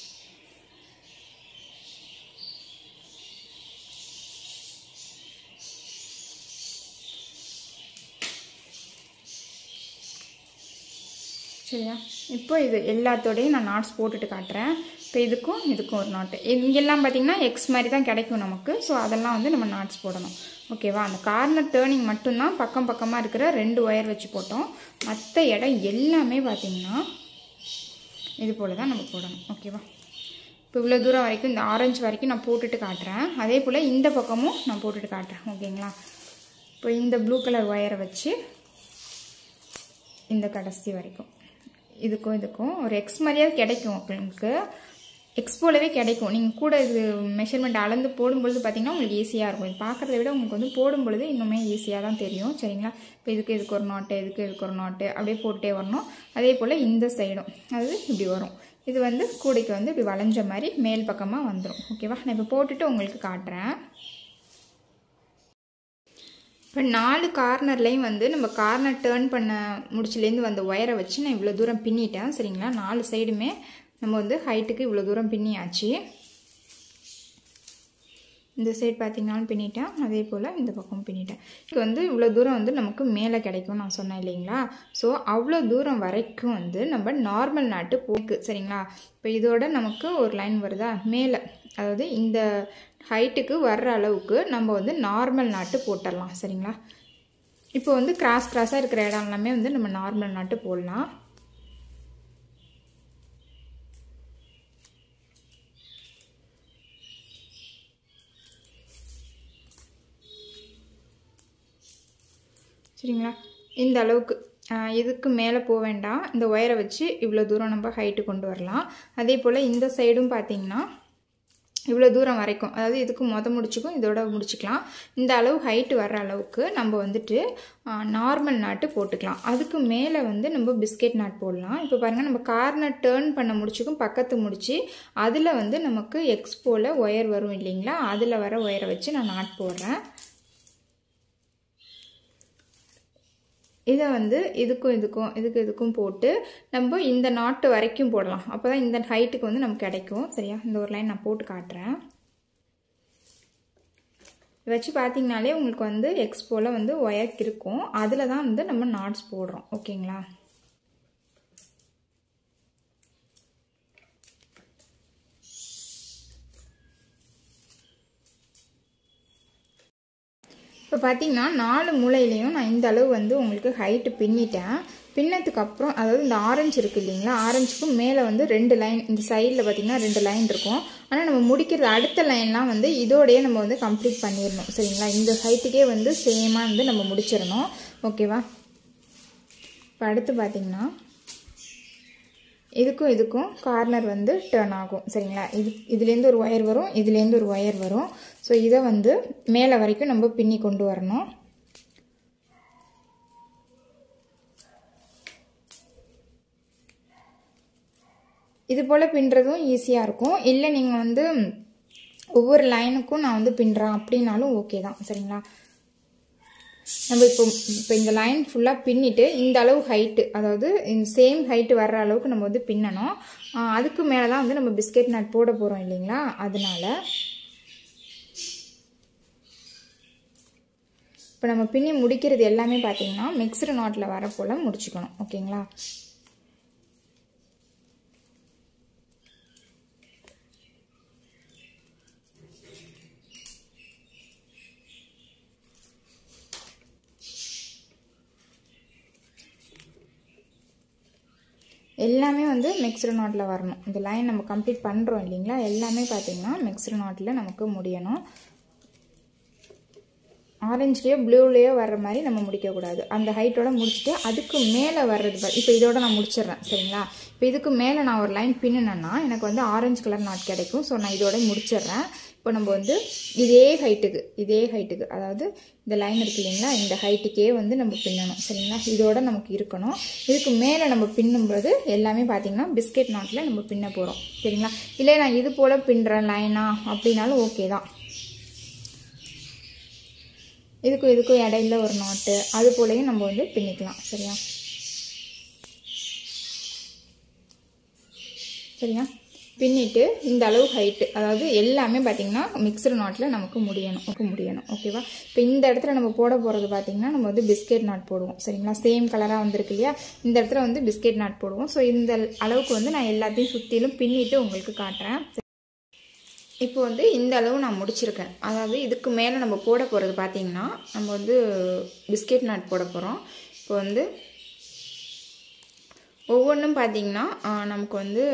சரியா இப்போ இது எல்லாத்தோடையும் நான் நாட்ஸ் போட்டுட்டு காட்டுறேன் இப்போ இதுக்கும் இதுக்கும் ஒரு நாட்டு இங்கெல்லாம் பார்த்தீங்கன்னா எக்ஸ் மாதிரி தான் கிடைக்கும் நமக்கு ஸோ அதெல்லாம் வந்து நம்ம நாட்ஸ் போடணும் ஓகேவா அந்த கார்னர் டேர்னிங் மட்டும்தான் பக்கம் பக்கமாக இருக்கிற ரெண்டு ஒயர் வச்சு போட்டோம் மற்ற இடம் எல்லாமே பார்த்தீங்கன்னா இது போல் தான் நம்ம போடணும் ஓகேவா இப்போ இவ்வளோ தூரம் வரைக்கும் இந்த ஆரஞ்சு வரைக்கும் நான் போட்டுட்டு காட்டுறேன் அதே போல் இந்த பக்கமும் நான் போட்டுட்டு காட்டுறேன் ஓகேங்களா இப்போ இந்த ப்ளூ கலர் ஒயரை வச்சு இந்த கடைசி வரைக்கும் இதுக்கும் இதுக்கும் ஒரு எக்ஸ் மாதிரியாவது கிடைக்கும் உங்களுக்கு எக்ஸ் போலவே கிடைக்கும் நீங்கள் கூட இது மெஷர்மெண்ட் அளந்து போடும்பொழுது பார்த்தீங்கன்னா உங்களுக்கு ஈஸியாக இருக்கும் இது பார்க்குறத விட உங்களுக்கு வந்து போடும்பொழுது இன்னுமே ஈஸியாக தான் தெரியும் சரிங்களா இப்போ இதுக்கு இதுக்கு ஒரு நாட்டு இதுக்கு இதுக்கு ஒரு நாட்டு அப்படியே போட்டே வரணும் அதே போல் இந்த சைடும் அது இப்படி வரும் இது வந்து கூடைக்கு வந்து இப்படி வளைஞ்ச மாதிரி மேல் பக்கமாக வந்துடும் ஓகேவா நான் இப்போ போட்டுட்டு உங்களுக்கு காட்டுறேன் இப்போ நாலு கார்னர்லேயும் வந்து நம்ம கார்னர் டேர்ன் பண்ண முடிச்சுலேருந்து வந்த ஒயரை வச்சு நான் இவ்வளோ தூரம் பின்னிட்டேன் சரிங்களா நாலு சைடுமே நம்ம வந்து ஹைட்டுக்கு இவ்வளோ தூரம் பின்னியாச்சு இந்த சைடு பார்த்தீங்கன்னாலும் பின்னிட்டேன் அதே போல் இந்த பக்கம் பின்னிட்டேன் இது வந்து இவ்வளோ தூரம் வந்து நமக்கு மேலே கிடைக்கும் நான் சொன்னேன் இல்லைங்களா ஸோ அவ்வளோ தூரம் வரைக்கும் வந்து நம்ம நார்மல் நாட்டு போக்கு சரிங்களா இப்போ இதோட நமக்கு ஒரு லைன் வருதா மேலே அதாவது இந்த ஹைட்டுக்கு வர்ற அளவுக்கு நம்ம வந்து நார்மல் நாட்டு போட்டுடலாம் சரிங்களா இப்போ வந்து கிராஸ் கிராஸாக இருக்கிற இடம் எல்லாமே வந்து நம்ம நார்மல் நாட்டு போடலாம் சரிங்களா இந்த அளவுக்கு இதுக்கு மேலே போக வேண்டாம் இந்த ஒயரை வச்சு இவ்வளோ தூரம் நம்ம ஹைட்டு கொண்டு வரலாம் அதே போல் இந்த சைடும் பார்த்திங்கன்னா இவ்வளோ தூரம் வரைக்கும் அதாவது இதுக்கு மொத முடிச்சுக்கும் இதோட முடிச்சுக்கலாம் இந்த அளவு ஹைட்டு வர்ற அளவுக்கு நம்ம வந்துட்டு நார்மல் நாட்டு போட்டுக்கலாம் அதுக்கு மேலே வந்து நம்ம பிஸ்கெட் நாட் போடலாம் இப்போ பாருங்கள் நம்ம கார்னர் டேர்ன் பண்ண முடிச்சுக்கும் பக்கத்து முடிச்சு அதில் வந்து நமக்கு எக்ஸ் போல் ஒயர் வரும் இல்லைங்களா அதில் வர ஒயரை வச்சு நான் நாட் போடுறேன் இதை வந்து இதுக்கும் இதுக்கும் இதுக்கு இதுக்கும் போட்டு நம்ம இந்த நாட்டு வரைக்கும் போடலாம் அப்போ தான் இந்த ஹைட்டுக்கு வந்து நமக்கு கிடைக்கும் சரியா இந்த ஒரு லைன் நான் போட்டு காட்டுறேன் வச்சு பார்த்தீங்கனாலே உங்களுக்கு வந்து எக்ஸ்போவில் வந்து ஒயர் இருக்கும் அதில் தான் வந்து நம்ம நாட்ஸ் போடுறோம் ஓகேங்களா இப்போ பார்த்தீங்கன்னா நாலு மூலையிலையும் நான் இந்த அளவு வந்து உங்களுக்கு ஹைட்டு பின்னிட்டேன் பின்னதுக்கு அப்புறம் அதாவது இந்த ஆரஞ்சு இருக்குது இல்லைங்களா ஆரஞ்சுக்கும் மேலே வந்து ரெண்டு லைன் இந்த சைடில் பார்த்தீங்கன்னா ரெண்டு லைன் இருக்கும் ஆனால் நம்ம முடிக்கிறது அடுத்த லைன்லாம் வந்து இதோடையே நம்ம வந்து கம்ப்ளீட் பண்ணிடணும் சரிங்களா இந்த ஹைட்டுக்கே வந்து சேமாக வந்து நம்ம முடிச்சிடணும் ஓகேவா இப்போ அடுத்து பார்த்தீங்கன்னா இதுக்கும் இதுக்கும் கார்னர் வந்து டேர்ன் ஆகும் சரிங்களா இது இதுலேருந்து ஒரு ஒயர் வரும் இதுலேருந்து ஒரு ஒயர் வரும் ஸோ இதை வந்து மேலே வரைக்கும் நம்ம பின்னி கொண்டு வரணும் இது போல் பின்னுறதும் ஈஸியாக இருக்கும் இல்லை நீங்கள் வந்து ஒவ்வொரு லைனுக்கும் நான் வந்து பின்னுறேன் அப்படின்னாலும் ஓகே தான் சரிங்களா நம்ம இப்போ இப்போ இந்த லைன் ஃபுல்லாக பின்னிட்டு இந்த அளவு ஹைட்டு அதாவது இந்த சேம் ஹைட்டு வர்ற அளவுக்கு நம்ம வந்து பின்னணும் அதுக்கு மேலே தான் வந்து நம்ம பிஸ்கெட் நட் போட போகிறோம் இல்லைங்களா அதனால இப்போ நம்ம பின்னி முடிக்கிறது எல்லாமே பார்த்தீங்கன்னா மிக்சடு நாட்டில் வர போல் முடிச்சுக்கணும் ஓகேங்களா எல்லாமே வந்து மிக்சடு நாட்டில் வரணும் இந்த லைன் நம்ம கம்ப்ளீட் பண்ணுறோம் இல்லைங்களா எல்லாமே பார்த்தீங்கன்னா மிக்சடு நாட்டில் நமக்கு முடியணும் ஆரஞ்சுலேயோ ப்ளூலேயோ வர்ற மாதிரி நம்ம முடிக்கக்கூடாது அந்த ஹைட்டோட முடிச்சுட்டு அதுக்கு மேலே வர்றது இப்போ இதோட நான் முடிச்சிடுறேன் சரிங்களா இப்போ இதுக்கு மேலே நான் ஒரு லைன் பின்னுனேன்னா எனக்கு வந்து ஆரஞ்சு கலர் நாட் கிடைக்கும் ஸோ நான் இதோட முடிச்சிடுறேன் இப்போ நம்ம வந்து இதே ஹைட்டுக்கு இதே ஹைட்டுக்கு அதாவது இந்த லைன் இருக்கு இல்லைங்களா இந்த ஹைட்டுக்கே வந்து நம்ம பின்னணும் சரிங்களா இதோட நமக்கு இருக்கணும் இதுக்கு மேலே நம்ம பின்னும்போது எல்லாமே பார்த்தீங்கன்னா பிஸ்கெட் நாட்டில் நம்ம பின்ன போகிறோம் சரிங்களா இல்லை நான் இது போல் பின்னுறேன் லைனா அப்படின்னாலும் ஓகே தான் இதுக்கும் இதுக்கும் இடையில ஒரு நாட்டு அது போலயும் நம்ம வந்து பின்னிக்கலாம் சரியா சரியா பின்னிட்டு இந்த அளவு ஹைட்டு அதாவது எல்லாமே பார்த்தீங்கன்னா மிக்சடு நாட்டில் நமக்கு முடியணும் நமக்கு முடியணும் ஓகேவா இப்போ இந்த இடத்துல நம்ம போட போகிறது பார்த்தீங்கன்னா நம்ம வந்து பிஸ்கெட் நாட் போடுவோம் சரிங்களா சேம் கலராக வந்திருக்கு இல்லையா இந்த இடத்துல வந்து பிஸ்கெட் நாட் போடுவோம் ஸோ இந்த அளவுக்கு வந்து நான் எல்லாத்தையும் சுற்றிலும் பின்னிட்டு உங்களுக்கு காட்டுறேன் இப்போ வந்து இந்த அளவு நான் முடிச்சிருக்கேன் அதாவது இதுக்கு மேலே நம்ம போட போகிறது பார்த்தீங்கன்னா நம்ம வந்து பிஸ்கெட் நாட் போட போகிறோம் இப்போ வந்து ஒவ்வொன்றும் பார்த்தீங்கன்னா நமக்கு வந்து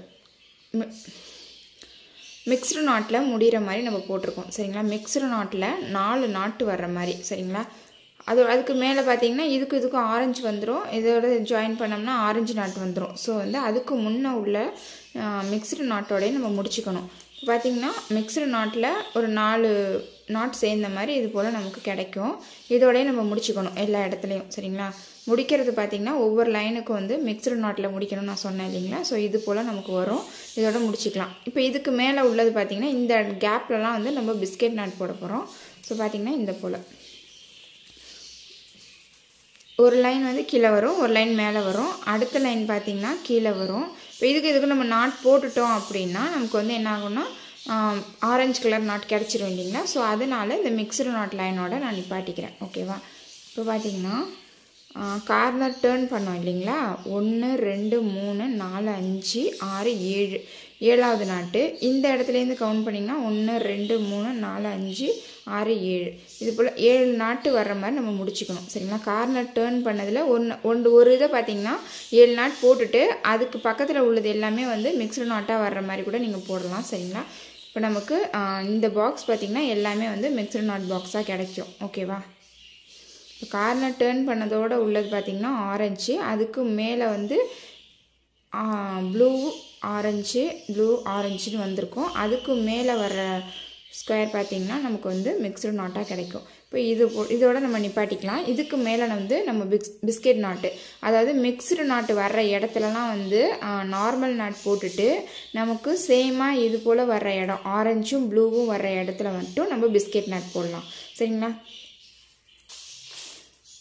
மிக்ஸ்டு நாட்டில் முடிகிற மாதிரி நம்ம போட்டிருக்கோம் சரிங்களா மிக்ஸ்டு நாட்டில் நாலு நாட்டு வர்ற மாதிரி சரிங்களா அது அதுக்கு மேலே பார்த்தீங்கன்னா இதுக்கு இதுக்கும் ஆரஞ்சு வந்துடும் இதோட ஜாயின் பண்ணோம்னா ஆரஞ்சு நாட்டு வந்துடும் ஸோ வந்து அதுக்கு முன்னே உள்ள மிக்ஸ்டு நாட்டோடய நம்ம முடிச்சுக்கணும் பார்த்திங்கன்னா மிக்சடு நாட்டில் ஒரு நாலு நாட் சேர்ந்த மாதிரி இது போல் நமக்கு கிடைக்கும் இதோடய நம்ம முடிச்சுக்கணும் எல்லா இடத்துலையும் சரிங்களா முடிக்கிறது பார்த்திங்கன்னா ஒவ்வொரு லைனுக்கும் வந்து மிக்சடு நாட்டில் முடிக்கணும்னு நான் சொன்னேன் இல்லைங்களா ஸோ இது போல் நமக்கு வரும் இதோட முடிச்சுக்கலாம் இப்போ இதுக்கு மேலே உள்ளது பார்த்திங்கன்னா இந்த கேப்லலாம் வந்து நம்ம பிஸ்கெட் நாட் போட போகிறோம் ஸோ பார்த்திங்கன்னா இந்த போல் ஒரு லைன் வந்து கீழே வரும் ஒரு லைன் மேலே வரும் அடுத்த லைன் பார்த்திங்கன்னா கீழே வரும் இப்போ இதுக்கு இதுக்கு நம்ம நாட் போட்டுட்டோம் அப்படின்னா நமக்கு வந்து என்ன ஆகும்னா ஆரஞ்சு கலர் நாட் கிடச்சிரும் இல்லைங்களா ஸோ அதனால் இந்த மிக்சடு நாட் லைனோட நான் நிப்பாட்டிக்கிறேன் ஓகேவா இப்போ பார்த்தீங்கன்னா கார்னர் டேர்ன் பண்ணோம் இல்லைங்களா ஒன்று ரெண்டு மூணு நாலு அஞ்சு ஆறு ஏழு ஏழாவது நாட்டு இந்த இடத்துலேருந்து கவுண்ட் பண்ணிங்கன்னா ஒன்று ரெண்டு மூணு நாலு அஞ்சு ஆறு ஏழு இது போல் ஏழு நாட்டு வர்ற மாதிரி நம்ம முடிச்சுக்கணும் சரிங்களா கார்னர் டேர்ன் பண்ணதில் ஒன்று ஒன்று ஒரு இதை பார்த்தீங்கன்னா ஏழு நாட் போட்டுட்டு அதுக்கு பக்கத்தில் உள்ளது எல்லாமே வந்து மிக்சடு நாட்டாக வர்ற மாதிரி கூட நீங்கள் போடலாம் சரிங்களா இப்போ நமக்கு இந்த பாக்ஸ் பார்த்திங்கன்னா எல்லாமே வந்து மிக்சடு நாட் பாக்ஸாக கிடைக்கும் ஓகேவா இப்போ கார்னர் டேர்ன் பண்ணதோடு உள்ளது பார்த்திங்கன்னா ஆரஞ்சு அதுக்கு மேலே வந்து ப்ளூ ஆரஞ்சு ப்ளூ ஆரஞ்சுன்னு வந்திருக்கும் அதுக்கு மேலே வர்ற ஸ்கொயர் பார்த்திங்கன்னா நமக்கு வந்து மிக்சடு நாட்டாக கிடைக்கும் இப்போ இது இதோட நம்ம நிப்பாட்டிக்கலாம் இதுக்கு மேலே வந்து நம்ம பிக்ஸ் பிஸ்கெட் நாட்டு அதாவது மிக்சடு நாட்டு வர்ற இடத்துலலாம் வந்து நார்மல் நாட் போட்டுட்டு நமக்கு சேமாக இது போல் வர்ற இடம் ஆரஞ்சும் ப்ளூவும் வர்ற இடத்துல மட்டும் நம்ம பிஸ்கெட் நாட் போடலாம் சரிங்களா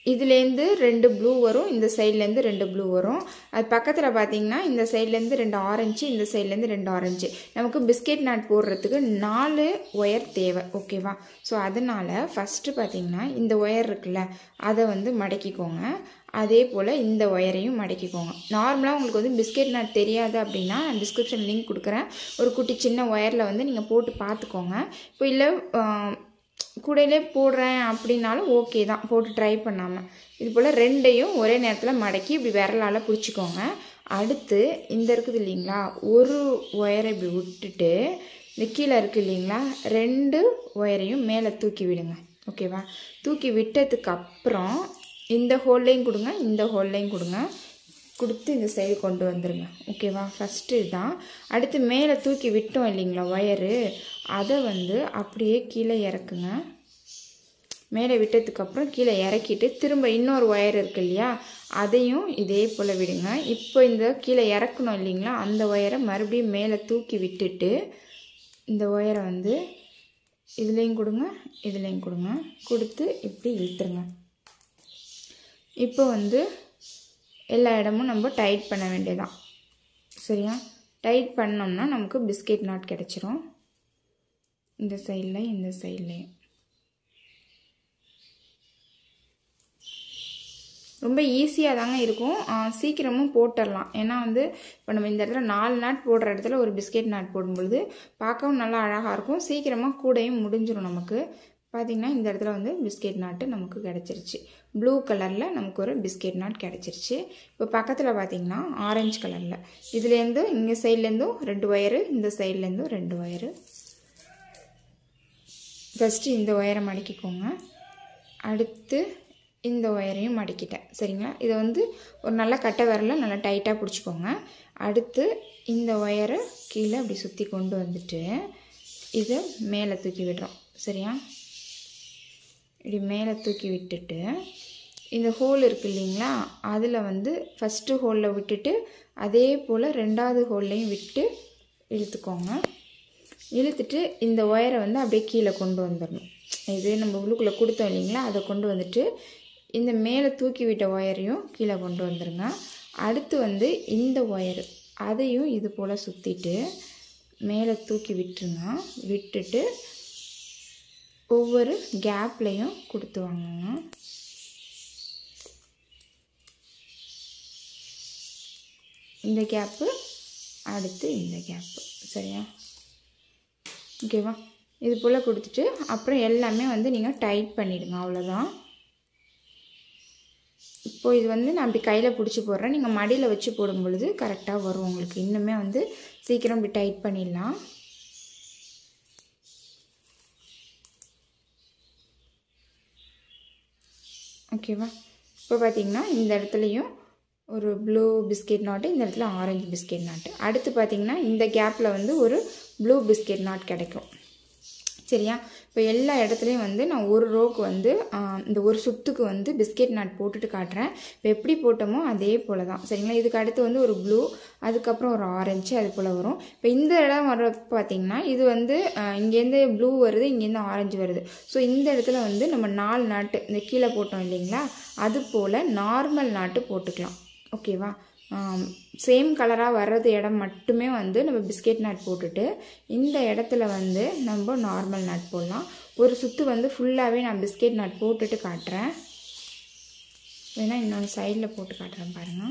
இதுலேருந்து ரெண்டு ப்ளூ வரும் இந்த சைட்லேருந்து ரெண்டு ப்ளூ வரும் அது பக்கத்தில் பார்த்தீங்கன்னா இந்த சைட்லேருந்து ரெண்டு ஆரஞ்சு இந்த சைட்லேருந்து ரெண்டு ஆரஞ்சு நமக்கு பிஸ்கெட் நாட் போடுறதுக்கு நாலு ஒயர் தேவை ஓகேவா ஸோ அதனால் ஃபஸ்ட்டு பார்த்தீங்கன்னா இந்த ஒயர் இருக்குல்ல அதை வந்து மடக்கிக்கோங்க அதே போல் இந்த ஒயரையும் மடக்கிக்கோங்க நார்மலாக உங்களுக்கு வந்து பிஸ்கெட் நாட் தெரியாது அப்படின்னா நான் டிஸ்கிரிப்ஷன் லிங்க் கொடுக்குறேன் ஒரு குட்டி சின்ன ஒயரில் வந்து நீங்கள் போட்டு பார்த்துக்கோங்க இப்போ இல்லை கூடையிலே போடுறேன் அப்படின்னாலும் ஓகே தான் போட்டு ட்ரை பண்ணாமல் இது போல் ரெண்டையும் ஒரே நேரத்தில் மடக்கி இப்படி விரலால் பிடிச்சிக்கோங்க அடுத்து இந்த இருக்குது இல்லைங்களா ஒரு ஒயரை இப்படி விட்டுட்டு இந்த கீழே இருக்குது இல்லைங்களா ரெண்டு ஒயரையும் மேலே தூக்கி விடுங்க ஓகேவா தூக்கி விட்டதுக்கு அப்புறம் இந்த ஹோல்லையும் கொடுங்க இந்த ஹோல்லையும் கொடுங்க கொடுத்து இந்த சைடு கொண்டு வந்துடுங்க ஓகேவா ஃபஸ்ட்டு இதுதான் அடுத்து மேலே தூக்கி விட்டோம் இல்லைங்களா ஒயரு அதை வந்து அப்படியே கீழே இறக்குங்க மேலே விட்டதுக்கப்புறம் கீழே இறக்கிட்டு திரும்ப இன்னொரு ஒயர் இருக்கு இல்லையா அதையும் இதே போல் விடுங்க இப்போ இந்த கீழே இறக்கணும் இல்லைங்களா அந்த ஒயரை மறுபடியும் மேலே தூக்கி விட்டுட்டு இந்த ஒயரை வந்து இதுலேயும் கொடுங்க இதுலேயும் கொடுங்க கொடுத்து இப்படி இழுத்துருங்க இப்போ வந்து எல்லா இடமும் நம்ம டைட் பண்ண வேண்டியதான் சரியா டைட் பண்ணோம்னா நமக்கு பிஸ்கெட் நாட் கிடச்சிரும் இந்த சைடில் இந்த சைட்லேயும் ரொம்ப ஈஸியாக தாங்க இருக்கும் சீக்கிரமும் போட்டுடலாம் ஏன்னா வந்து இப்போ நம்ம இந்த இடத்துல நாலு நாட் போடுற இடத்துல ஒரு பிஸ்கெட் நாட் போடும்பொழுது பார்க்கவும் நல்லா அழகாக இருக்கும் சீக்கிரமாக கூடையும் முடிஞ்சிடும் நமக்கு பார்த்திங்கன்னா இந்த இடத்துல வந்து பிஸ்கெட் நாட்டு நமக்கு கிடச்சிருச்சு ப்ளூ கலரில் நமக்கு ஒரு பிஸ்கெட் நாட் கிடச்சிருச்சு இப்போ பக்கத்தில் பார்த்திங்கன்னா ஆரஞ்சு கலரில் இதுலேருந்து இங்கே சைட்லேருந்தும் ரெண்டு ஒயரு இந்த சைட்லேருந்தும் ரெண்டு ஒயரு ஃபஸ்ட்டு இந்த ஒயரை மடக்கிக்கோங்க அடுத்து இந்த ஒயரையும் மடக்கிட்டேன் சரிங்களா இதை வந்து ஒரு நல்ல கட்டை விரலில் நல்லா டைட்டாக பிடிச்சிக்கோங்க அடுத்து இந்த ஒயரை கீழே அப்படி சுற்றி கொண்டு வந்துட்டு இதை மேலே தூக்கி விடுறோம் சரியா இப்படி மேலே தூக்கி விட்டுட்டு இந்த ஹோல் இருக்குது இல்லைங்களா அதில் வந்து ஃபஸ்ட்டு ஹோலில் விட்டுட்டு அதே போல் ரெண்டாவது ஹோல்லையும் விட்டு இழுத்துக்கோங்க இழுத்துட்டு இந்த ஒயரை வந்து அப்படியே கீழே கொண்டு வந்துடணும் இது நம்ம உள்ளுக்குள்ளே கொடுத்தோம் இல்லைங்களா அதை கொண்டு வந்துட்டு இந்த மேலே தூக்கி விட்ட ஒயரையும் கீழே கொண்டு வந்துடுங்க அடுத்து வந்து இந்த ஒயரு அதையும் இது போல் சுற்றிட்டு மேலே தூக்கி விட்டுருங்க விட்டுட்டு ஒவ்வொரு கேப்லேயும் கொடுத்து வாங்குங்க இந்த கேப்பு அடுத்து இந்த கேப்பு சரியா ஓகேவா இது போல் கொடுத்துட்டு அப்புறம் எல்லாமே வந்து நீங்கள் டைட் பண்ணிவிடுங்க அவ்வளோதான் இப்போ இது வந்து நான் அப்படி கையில் பிடிச்சி போடுறேன் நீங்கள் மடியில் வச்சு போடும் பொழுது கரெக்டாக வரும் உங்களுக்கு இன்னுமே வந்து சீக்கிரம் இப்படி டைட் பண்ணிடலாம் ஓகேவா இப்போ பார்த்தீங்கன்னா இந்த இடத்துலையும் ஒரு ப்ளூ பிஸ்கெட் நாட்டு இந்த இடத்துல ஆரஞ்சு பிஸ்கெட் நாட்டு அடுத்து பார்த்தீங்கன்னா இந்த கேப்பில் வந்து ஒரு ப்ளூ பிஸ்கெட் நாட் கிடைக்கும் சரியா இப்போ எல்லா இடத்துலையும் வந்து நான் ஒரு ரோக்கு வந்து இந்த ஒரு சுத்துக்கு வந்து பிஸ்கெட் நாட் போட்டுட்டு காட்டுறேன் இப்போ எப்படி போட்டோமோ அதே போல் தான் சரிங்களா இதுக்கு அடுத்து வந்து ஒரு ப்ளூ அதுக்கப்புறம் ஒரு ஆரஞ்சு அது போல் வரும் இப்போ இந்த இடம் வர பார்த்தீங்கன்னா இது வந்து இங்கேருந்து ப்ளூ வருது இங்கேருந்து ஆரஞ்சு வருது ஸோ இந்த இடத்துல வந்து நம்ம நாலு நாட்டு இந்த கீழே போட்டோம் இல்லைங்களா அது போல் நார்மல் நாட்டு போட்டுக்கலாம் ஓகேவா சேம் கலராக வர்றது இடம் மட்டுமே வந்து நம்ம பிஸ்கெட் நாட் போட்டுட்டு இந்த இடத்துல வந்து நம்ம நார்மல் நாட் போடலாம் ஒரு சுற்று வந்து ஃபுல்லாகவே நான் பிஸ்கெட் நாட் போட்டுட்டு காட்டுறேன் வேணால் இன்னொன்று சைடில் போட்டு காட்டுறேன் பாருங்கள்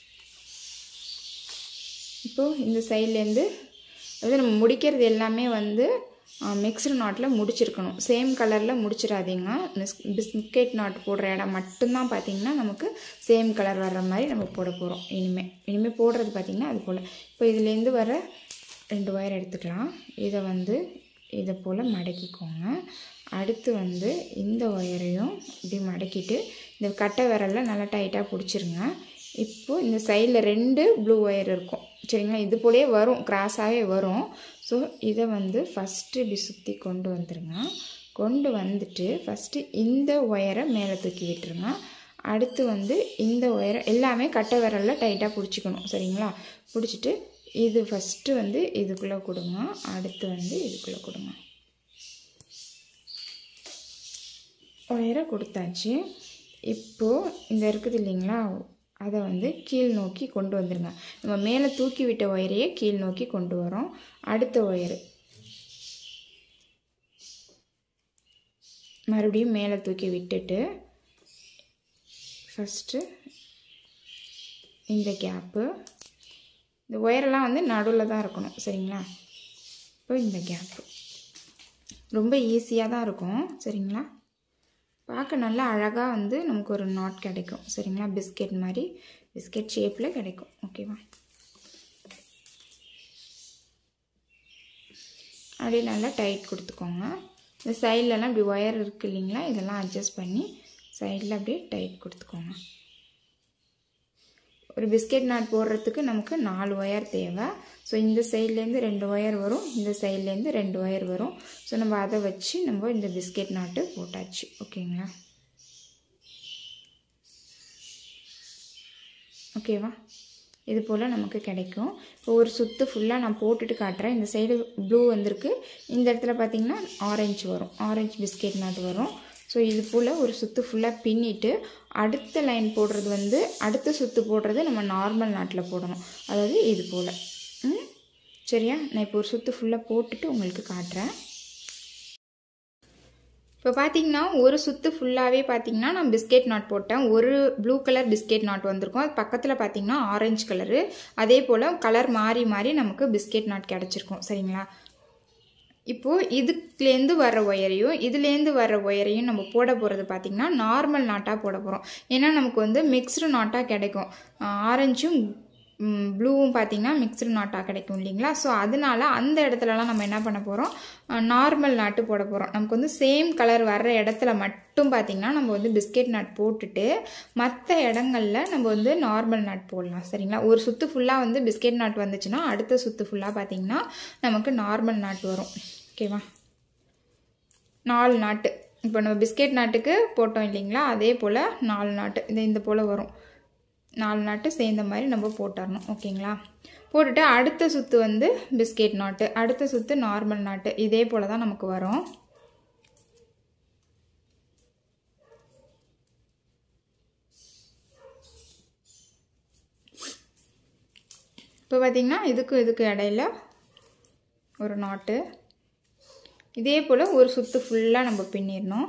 இப்போது இந்த சைட்லேருந்து அதாவது நம்ம முடிக்கிறது எல்லாமே வந்து மிக்ஸ்டு நாட்டில் முடிச்சிருக்கணும் சேம் கலரில் முடிச்சிடாதீங்க மிஸ் பிஸ்கெட் நாட் போடுற இடம் மட்டும்தான் பார்த்திங்கன்னா நமக்கு சேம் கலர் வர்ற மாதிரி நம்ம போட போகிறோம் இனிமேல் இனிமேல் போடுறது பார்த்திங்கன்னா அது போல் இப்போ இதுலேருந்து வர ரெண்டு ஒயர் எடுத்துக்கலாம் இதை வந்து இதை போல் மடக்கிக்கோங்க அடுத்து வந்து இந்த ஒயரையும் இப்படி மடக்கிட்டு இந்த கட்டை விரலில் நல்லா டைட்டாக பிடிச்சிருங்க இப்போது இந்த சைடில் ரெண்டு ப்ளூ ஒயர் இருக்கும் சரிங்களா இது போலே வரும் கிராஸாகவே வரும் ஸோ இதை வந்து ஃபஸ்ட்டு இப்படி சுற்றி கொண்டு வந்துடுங்க கொண்டு வந்துட்டு ஃபஸ்ட்டு இந்த ஒயரை மேலே தூக்கி விட்டுருங்க அடுத்து வந்து இந்த ஒயரை எல்லாமே கட்டை விரலில் டைட்டாக பிடிச்சிக்கணும் சரிங்களா பிடிச்சிட்டு இது ஃபஸ்ட்டு வந்து இதுக்குள்ளே கொடுங்க அடுத்து வந்து இதுக்குள்ளே கொடுங்க ஒயரை கொடுத்தாச்சு இப்போது இந்த இருக்குது இல்லைங்களா அதை வந்து கீழ் நோக்கி கொண்டு வந்துடுங்க நம்ம மேலே தூக்கி விட்ட ஒயரையே கீழ் நோக்கி கொண்டு வரோம் அடுத்த ஒயரு மறுபடியும் மேலே தூக்கி விட்டுட்டு ஃபஸ்ட்டு இந்த கேப்பு இந்த ஒயரெல்லாம் வந்து நடுவில் தான் இருக்கணும் சரிங்களா இப்போ இந்த கேப்பு ரொம்ப ஈஸியாக தான் இருக்கும் சரிங்களா பார்க்க நல்லா அழகாக வந்து நமக்கு ஒரு நாட் கிடைக்கும் சரிங்களா பிஸ்கெட் மாதிரி பிஸ்கெட் ஷேப்பில் கிடைக்கும் ஓகேவா அப்படியே நல்லா டைட் கொடுத்துக்கோங்க இந்த சைட்லலாம் இப்படி ஒயர் இருக்குது இல்லைங்களா இதெல்லாம் அட்ஜஸ்ட் பண்ணி சைடில் அப்படியே டைட் கொடுத்துக்கோங்க ஒரு பிஸ்கெட் நாட் போடுறதுக்கு நமக்கு நாலு ஒயர் தேவை ஸோ இந்த சைட்லேருந்து ரெண்டு ஒயர் வரும் இந்த சைட்லேருந்து ரெண்டு ஒயர் வரும் ஸோ நம்ம அதை வச்சு நம்ம இந்த பிஸ்கெட் நாட்டு போட்டாச்சு ஓகேங்களா ஓகேவா இது போல் நமக்கு கிடைக்கும் இப்போ ஒரு சுற்று ஃபுல்லாக நான் போட்டுட்டு காட்டுறேன் இந்த சைடு ப்ளூ வந்திருக்கு இந்த இடத்துல பார்த்திங்கன்னா ஆரஞ்சு வரும் ஆரஞ்சு பிஸ்கெட் நாட்டு வரும் ஸோ இது போல் ஒரு சுற்று ஃபுல்லாக பின்னிட்டு அடுத்த லைன் போடுறது வந்து அடுத்த சுற்று போடுறது நம்ம நார்மல் நாட்டில் போடணும் அதாவது இது போல் ம் சரியா நான் இப்போ ஒரு சுற்று ஃபுல்லாக போட்டுட்டு உங்களுக்கு காட்டுறேன் இப்போ பார்த்தீங்கன்னா ஒரு சுற்று ஃபுல்லாகவே பார்த்தீங்கன்னா நான் பிஸ்கெட் நாட் போட்டேன் ஒரு ப்ளூ கலர் பிஸ்கெட் நாட் வந்திருக்கும் அது பக்கத்தில் பார்த்தீங்கன்னா ஆரஞ்சு கலரு அதே போல் கலர் மாறி மாறி நமக்கு பிஸ்கெட் நாட் கிடச்சிருக்கும் சரிங்களா இப்போது இதுலேருந்து வர ஒயரையும் இதுலேருந்து வர ஒயரையும் நம்ம போட போகிறது பார்த்திங்கன்னா நார்மல் நாட்டாக போட போகிறோம் ஏன்னா நமக்கு வந்து மிக்ஸ்டு நாட்டாக கிடைக்கும் ஆரஞ்சும் ப்ளூவும் பார்த்திங்கன்னா மிக்ஸ்டு நாட்டாக கிடைக்கும் இல்லைங்களா ஸோ அதனால அந்த இடத்துலலாம் நம்ம என்ன பண்ண போகிறோம் நார்மல் நாட்டு போட போகிறோம் நமக்கு வந்து சேம் கலர் வர்ற இடத்துல மட்டும் பார்த்திங்கன்னா நம்ம வந்து பிஸ்கெட் நாட் போட்டுட்டு மற்ற இடங்களில் நம்ம வந்து நார்மல் நாட் போடலாம் சரிங்களா ஒரு சுற்று ஃபுல்லாக வந்து பிஸ்கெட் நாட் வந்துச்சுன்னா அடுத்த சுற்று ஃபுல்லாக பார்த்திங்கன்னா நமக்கு நார்மல் நாட் வரும் ஓகேவா நாலு நாட்டு இப்போ நம்ம பிஸ்கெட் நாட்டுக்கு போட்டோம் இல்லைங்களா அதே போல் நாலு நாட்டு இந்த இந்த போல் வரும் நாலு நாட்டு சேர்ந்த மாதிரி நம்ம போட்டுடணும் ஓகேங்களா போட்டுட்டு அடுத்த சுற்று வந்து பிஸ்கெட் நாட்டு அடுத்த சுற்று நார்மல் நாட்டு இதே போல் தான் நமக்கு வரும் இப்போ பார்த்திங்கன்னா இதுக்கும் இதுக்கு இடையில ஒரு நாட்டு இதே போல் ஒரு சுற்று ஃபுல்லாக நம்ம பின்னிடணும்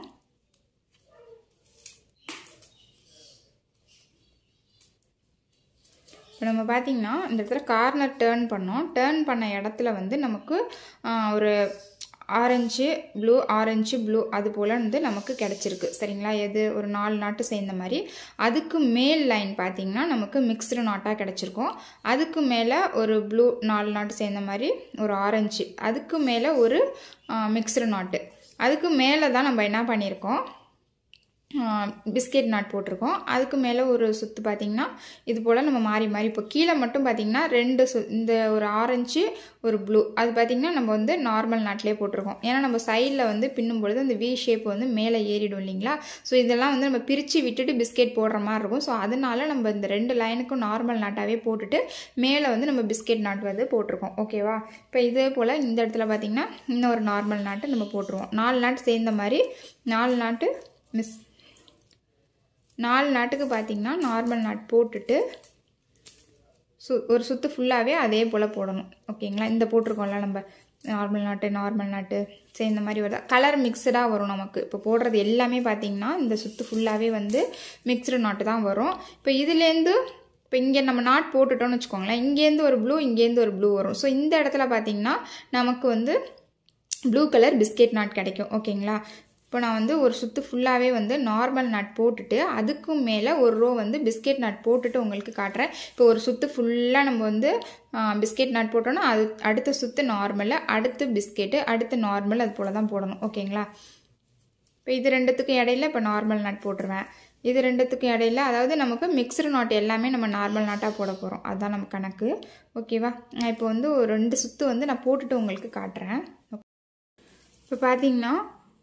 இப்போ நம்ம பார்த்திங்கன்னா இந்த இடத்துல கார்னர் டேர்ன் பண்ணோம் டேர்ன் பண்ண இடத்துல வந்து நமக்கு ஒரு ஆரஞ்சு ப்ளூ ஆரஞ்சு ப்ளூ அது போல் வந்து நமக்கு கிடச்சிருக்கு சரிங்களா எது ஒரு நாலு நாட்டு சேர்ந்த மாதிரி அதுக்கு மேல் லைன் பார்த்திங்கன்னா நமக்கு மிக்ஸ்டு நாட்டாக கிடச்சிருக்கும் அதுக்கு மேலே ஒரு ப்ளூ நாலு நாட்டு சேர்ந்த மாதிரி ஒரு ஆரஞ்சு அதுக்கு மேலே ஒரு மிக்ஸ்டு நாட்டு அதுக்கு மேலே தான் நம்ம என்ன பண்ணியிருக்கோம் பிஸ்கெட் நாட் போட்டிருக்கோம் அதுக்கு மேலே ஒரு சுற்று பார்த்திங்கன்னா இது போல் நம்ம மாறி மாறி இப்போ கீழே மட்டும் பார்த்திங்கன்னா ரெண்டு சு இந்த ஒரு ஆரஞ்சு ஒரு ப்ளூ அது பார்த்திங்கன்னா நம்ம வந்து நார்மல் நாட்டிலே போட்டிருக்கோம் ஏன்னா நம்ம சைடில் வந்து பின்னும் பொழுது அந்த வி ஷேப் வந்து மேலே ஏறிடும் இல்லைங்களா ஸோ இதெல்லாம் வந்து நம்ம பிரித்து விட்டுட்டு பிஸ்கெட் போடுற மாதிரி இருக்கும் ஸோ அதனால நம்ம இந்த ரெண்டு லைனுக்கும் நார்மல் நாட்டாகவே போட்டுட்டு மேலே வந்து நம்ம பிஸ்கெட் நாட் வந்து போட்டிருக்கோம் ஓகேவா இப்போ இதே போல் இந்த இடத்துல பார்த்திங்கன்னா இன்னொரு நார்மல் நாட்டு நம்ம போட்டுருவோம் நாலு நாட்டு சேர்ந்த மாதிரி நாலு நாட்டு மிஸ் நாலு நாட்டுக்கு பார்த்திங்கன்னா நார்மல் நாட் போட்டுட்டு சு ஒரு சுற்று ஃபுல்லாகவே அதே போல் போடணும் ஓகேங்களா இந்த போட்டிருக்கோம்ல நம்ம நார்மல் நாட்டு நார்மல் நாட்டு சேர்ந்த மாதிரி வருது கலர் மிக்சடாக வரும் நமக்கு இப்போ போடுறது எல்லாமே பார்த்திங்கன்னா இந்த சுற்று ஃபுல்லாகவே வந்து மிக்சடு நாட்டு தான் வரும் இப்போ இதுலேருந்து இப்போ இங்கே நம்ம நாட் போட்டுட்டோம்னு வச்சுக்கோங்களேன் இங்கேருந்து ஒரு ப்ளூ இங்கேருந்து ஒரு ப்ளூ வரும் ஸோ இந்த இடத்துல பார்த்திங்கன்னா நமக்கு வந்து ப்ளூ கலர் பிஸ்கெட் நாட் கிடைக்கும் ஓகேங்களா இப்போ நான் வந்து ஒரு சுற்று ஃபுல்லாகவே வந்து நார்மல் நட் போட்டுட்டு அதுக்கும் மேலே ஒரு ரோ வந்து பிஸ்கெட் நட் போட்டுட்டு உங்களுக்கு காட்டுறேன் இப்போ ஒரு சுற்று ஃபுல்லாக நம்ம வந்து பிஸ்கெட் நட் போட்டோன்னா அது அடுத்த சுற்று நார்மலு அடுத்து பிஸ்கெட்டு அடுத்து நார்மல் அது போல் தான் போடணும் ஓகேங்களா இப்போ இது ரெண்டுத்துக்கும் இடையில இப்போ நார்மல் நட் போட்டுருவேன் இது ரெண்டுத்துக்கும் இடையில அதாவது நமக்கு மிக்சடு நாட் எல்லாமே நம்ம நார்மல் நாட்டாக போட போகிறோம் அதுதான் நம்ம கணக்கு ஓகேவா நான் இப்போ வந்து ஒரு ரெண்டு சுற்று வந்து நான் போட்டுட்டு உங்களுக்கு காட்டுறேன் இப்போ பார்த்தீங்கன்னா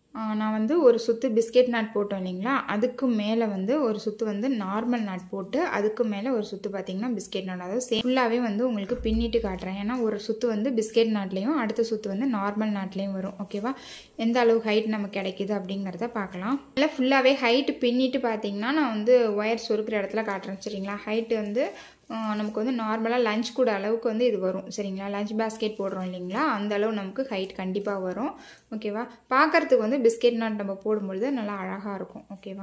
நான் வந்து ஒரு சுற்று பிஸ்கெட் நாட் போட்டோம் இல்லைங்களா அதுக்கு மேலே வந்து ஒரு சுற்று வந்து நார்மல் நாட் போட்டு அதுக்கு மேலே ஒரு சுற்று பார்த்தீங்கன்னா பிஸ்கெட் நாட் அதாவது சேம் ஃபுல்லாகவே வந்து உங்களுக்கு பின்னிட்டு காட்டுறேன் ஏன்னா ஒரு சுற்று வந்து பிஸ்கெட் நாட்லேயும் அடுத்த சுற்று வந்து நார்மல் நாட்லேயும் வரும் ஓகேவா எந்த அளவு ஹைட் நமக்கு கிடைக்குது அப்படிங்கிறத பார்க்கலாம் இல்லை ஃபுல்லாகவே ஹைட்டு பின்னிட்டு பார்த்தீங்கன்னா நான் வந்து ஒயர் சொருக்கிற இடத்துல காட்டுறேன் சரிங்களா ஹைட்டு வந்து நமக்கு வந்து நார்மலாக லஞ்ச் கூட அளவுக்கு வந்து இது வரும் சரிங்களா லஞ்ச் பேஸ்கெட் போடுறோம் இல்லைங்களா அந்த அளவு நமக்கு ஹைட் கண்டிப்பாக வரும் ஓகேவா பார்க்குறதுக்கு வந்து பிஸ்கெட் நாட் நம்ம போடும்பொழுது நல்லா அழகாக இருக்கும் ஓகேவா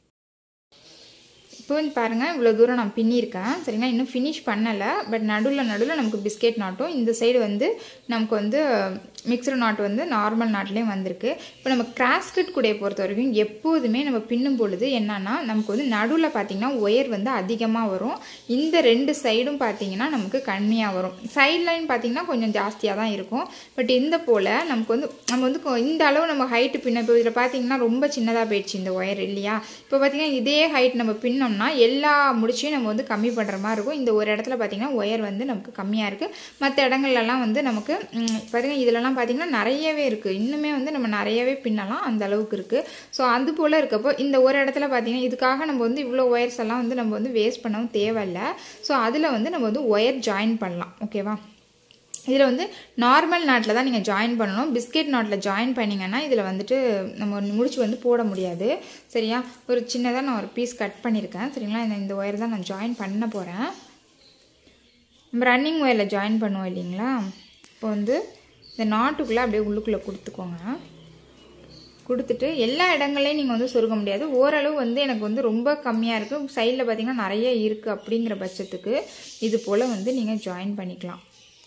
இப்போ வந்து பாருங்கள் இவ்வளோ தூரம் நான் பின்னியிருக்கேன் சரிங்களா இன்னும் ஃபினிஷ் பண்ணலை பட் நடுவில் நடுவில் நமக்கு பிஸ்கெட் நாட்டும் இந்த சைடு வந்து நமக்கு வந்து மிக்சர் நாட் வந்து நார்மல் நாட்லேயும் வந்திருக்கு இப்போ நம்ம கிராஸ்கட் கூடைய பொறுத்த வரைக்கும் எப்போதுமே நம்ம பின்னும் பொழுது என்னன்னா நமக்கு வந்து நடுவில் பார்த்தீங்கன்னா ஒயர் வந்து அதிகமாக வரும் இந்த ரெண்டு சைடும் பார்த்தீங்கன்னா நமக்கு கம்மியாக வரும் சைட் லைன் பார்த்தீங்கன்னா கொஞ்சம் ஜாஸ்தியாக தான் இருக்கும் பட் இந்த போல் நமக்கு வந்து நம்ம வந்து இந்த அளவு நம்ம ஹைட்டு பின்ன இப்போ இதில் பார்த்தீங்கன்னா ரொம்ப சின்னதாக போயிடுச்சு இந்த ஒயர் இல்லையா இப்போ பார்த்தீங்கன்னா இதே ஹைட் நம்ம பின்னோம்னா எல்லா முடிச்சையும் நம்ம வந்து கம்மி பண்ணுற மாதிரி இருக்கும் இந்த ஒரு இடத்துல பார்த்தீங்கன்னா ஒயர் வந்து நமக்கு கம்மியாக இருக்குது மற்ற இடங்கள்லாம் வந்து நமக்கு பார்த்தீங்கன்னா இதிலலாம் பார்த்தீங்கன்னா நிறையவே இருக்குது இன்னுமே வந்து நம்ம நிறையவே பின்னலாம் அந்த அளவுக்கு இருக்குது ஸோ அது போல் இருக்கப்போ இந்த ஒரு இடத்துல பார்த்தீங்கன்னா இதுக்காக நம்ம வந்து இவ்வளோ ஒயர்ஸ் எல்லாம் வந்து நம்ம வந்து வேஸ்ட் பண்ணவும் தேவையில்லை ஸோ அதில் வந்து நம்ம வந்து ஒயர் ஜாயின் பண்ணலாம் ஓகேவா இதில் வந்து நார்மல் நாட்டில் தான் நீங்கள் ஜாயின் பண்ணணும் பிஸ்கெட் நாட்டில் ஜாயின் பண்ணிங்கன்னா இதில் வந்துட்டு நம்ம முடிச்சு வந்து போட முடியாது சரியா ஒரு சின்னதாக நான் ஒரு பீஸ் கட் பண்ணியிருக்கேன் சரிங்களா இந்த இந்த ஒயர் தான் நான் ஜாயின் பண்ண போகிறேன் நம்ம ரன்னிங் ஒயரில் ஜாயின் பண்ணுவோம் இல்லைங்களா இப்போ வந்து இந்த நாட்டுக்குள்ளே அப்படியே உள்ளுக்குள்ளே கொடுத்துக்கோங்க கொடுத்துட்டு எல்லா இடங்கள்லையும் நீங்கள் வந்து சொருக முடியாது ஓரளவு வந்து எனக்கு வந்து ரொம்ப கம்மியாக இருக்குது சைடில் பார்த்தீங்கன்னா நிறைய இருக்குது அப்படிங்கிற பட்சத்துக்கு இது போல் வந்து நீங்கள் ஜாயின் பண்ணிக்கலாம்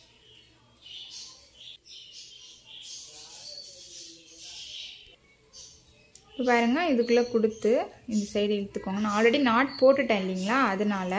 இப்போ பாருங்கள் இதுக்குள்ளே கொடுத்து இந்த சைடு இழுத்துக்கோங்க நான் ஆல்ரெடி நாட் போட்டுட்டேன் இல்லைங்களா அதனால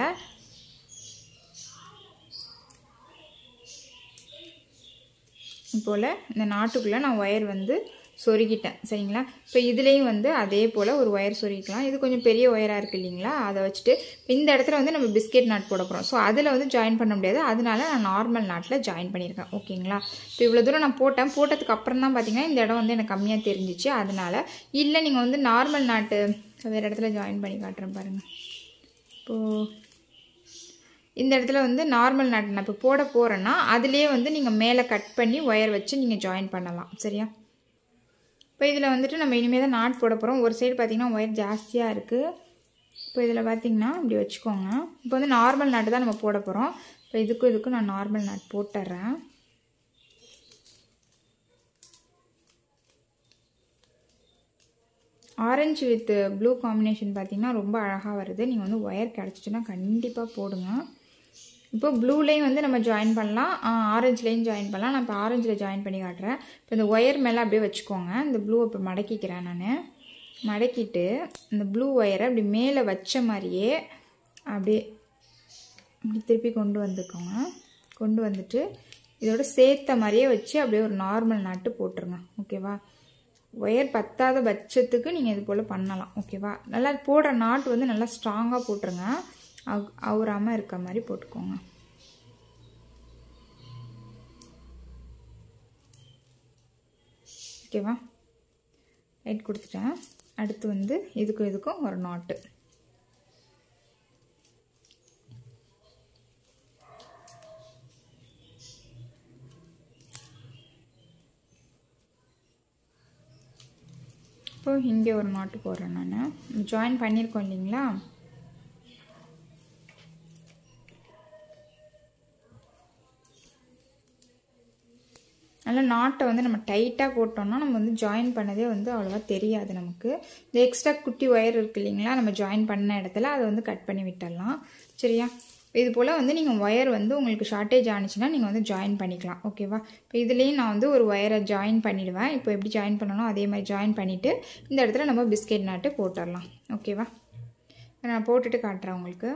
போல் இந்த நாட்டுக்குள்ளே நான் ஒயர் வந்து சொருகிட்டேன் சரிங்களா இப்போ இதுலேயும் வந்து அதே போல் ஒரு ஒயர் சொருகிக்கலாம் இது கொஞ்சம் பெரிய ஒயராக இருக்குது இல்லைங்களா அதை வச்சுட்டு இந்த இடத்துல வந்து நம்ம பிஸ்கெட் நாட் போட போகிறோம் ஸோ அதில் வந்து ஜாயின் பண்ண முடியாது அதனால நான் நார்மல் நாட்டில் ஜாயின் பண்ணியிருக்கேன் ஓகேங்களா இப்போ இவ்வளோ தூரம் நான் போட்டேன் போட்டதுக்கு அப்புறம் தான் பார்த்தீங்கன்னா இந்த இடம் வந்து எனக்கு கம்மியாக தெரிஞ்சிச்சு அதனால இல்லை நீங்கள் வந்து நார்மல் நாட்டு வேறு இடத்துல ஜாயின் பண்ணி காட்டுறேன் பாருங்கள் இப்போது இந்த இடத்துல வந்து நார்மல் நாட்டு நான் இப்போ போட போகிறேன்னா அதுலேயே வந்து நீங்கள் மேலே கட் பண்ணி ஒயர் வச்சு நீங்கள் ஜாயின் பண்ணலாம் சரியா இப்போ இதில் வந்துட்டு நம்ம இனிமேல் தான் நாட் போட போகிறோம் ஒரு சைடு பார்த்திங்கன்னா ஒயர் ஜாஸ்தியாக இருக்குது இப்போ இதில் பார்த்திங்கன்னா இப்படி வச்சுக்கோங்க இப்போ வந்து நார்மல் நாட்டு தான் நம்ம போட போகிறோம் இப்போ இதுக்கும் இதுக்கும் நான் நார்மல் நாட் போட்டுறேன் ஆரஞ்சு வித் ப்ளூ காம்பினேஷன் பார்த்திங்கன்னா ரொம்ப அழகாக வருது நீங்கள் வந்து ஒயர் கிடச்சிச்சுன்னா கண்டிப்பாக போடுங்க இப்போ ப்ளூலேயும் வந்து நம்ம ஜாயின் பண்ணலாம் ஆரஞ்சுலேயும் ஜாயின் பண்ணலாம் நான் இப்போ ஆரஞ்சில் ஜாயின் பண்ணி காட்டுறேன் இப்போ இந்த ஒயர் மேலே அப்படியே வச்சுக்கோங்க இந்த ப்ளூவை இப்போ மடக்கிக்கிறேன் நான் மடக்கிட்டு இந்த ப்ளூ ஒயரை அப்படி மேலே வச்ச மாதிரியே அப்படியே இப்படி திருப்பி கொண்டு வந்துக்கோங்க கொண்டு வந்துட்டு இதோட சேர்த்த மாதிரியே வச்சு அப்படியே ஒரு நார்மல் நாட்டு போட்டுருங்க ஓகேவா ஒயர் பத்தாத பட்சத்துக்கு நீங்கள் இது போல் பண்ணலாம் ஓகேவா நல்லா போடுற நாட்டு வந்து நல்லா ஸ்ட்ராங்காக போட்டுருங்க அவு அவுறாமல் இருக்க மாதிரி போட்டுக்கோங்க ஓகேவா லைட் கொடுத்துட்டேன் அடுத்து வந்து இதுக்கும் இதுக்கும் ஒரு நாட்டு இப்போ இங்கே ஒரு நாட்டு போடுறேன் நான் ஜாயின் பண்ணியிருக்கோம் இல்லைங்களா நல்லா நாட்டை வந்து நம்ம டைட்டாக போட்டோம்னா நம்ம வந்து ஜாயின் பண்ணதே வந்து அவ்வளோவா தெரியாது நமக்கு இந்த எக்ஸ்ட்ரா குட்டி ஒயர் இருக்கு இல்லைங்களா நம்ம ஜாயின் பண்ண இடத்துல அதை வந்து கட் பண்ணி விட்டுடலாம் சரியா இது போல் வந்து நீங்கள் ஒயர் வந்து உங்களுக்கு ஷார்ட்டேஜ் ஆனிச்சுன்னா நீங்கள் வந்து ஜாயின் பண்ணிக்கலாம் ஓகேவா இப்போ இதுலேயும் நான் வந்து ஒரு ஒயரை ஜாயின் பண்ணிவிடுவேன் இப்போ எப்படி ஜாயின் பண்ணணும் அதே மாதிரி ஜாயின் பண்ணிவிட்டு இந்த இடத்துல நம்ம பிஸ்கெட் நாட்டு போட்டுடலாம் ஓகேவா நான் போட்டுட்டு காட்டுறேன் உங்களுக்கு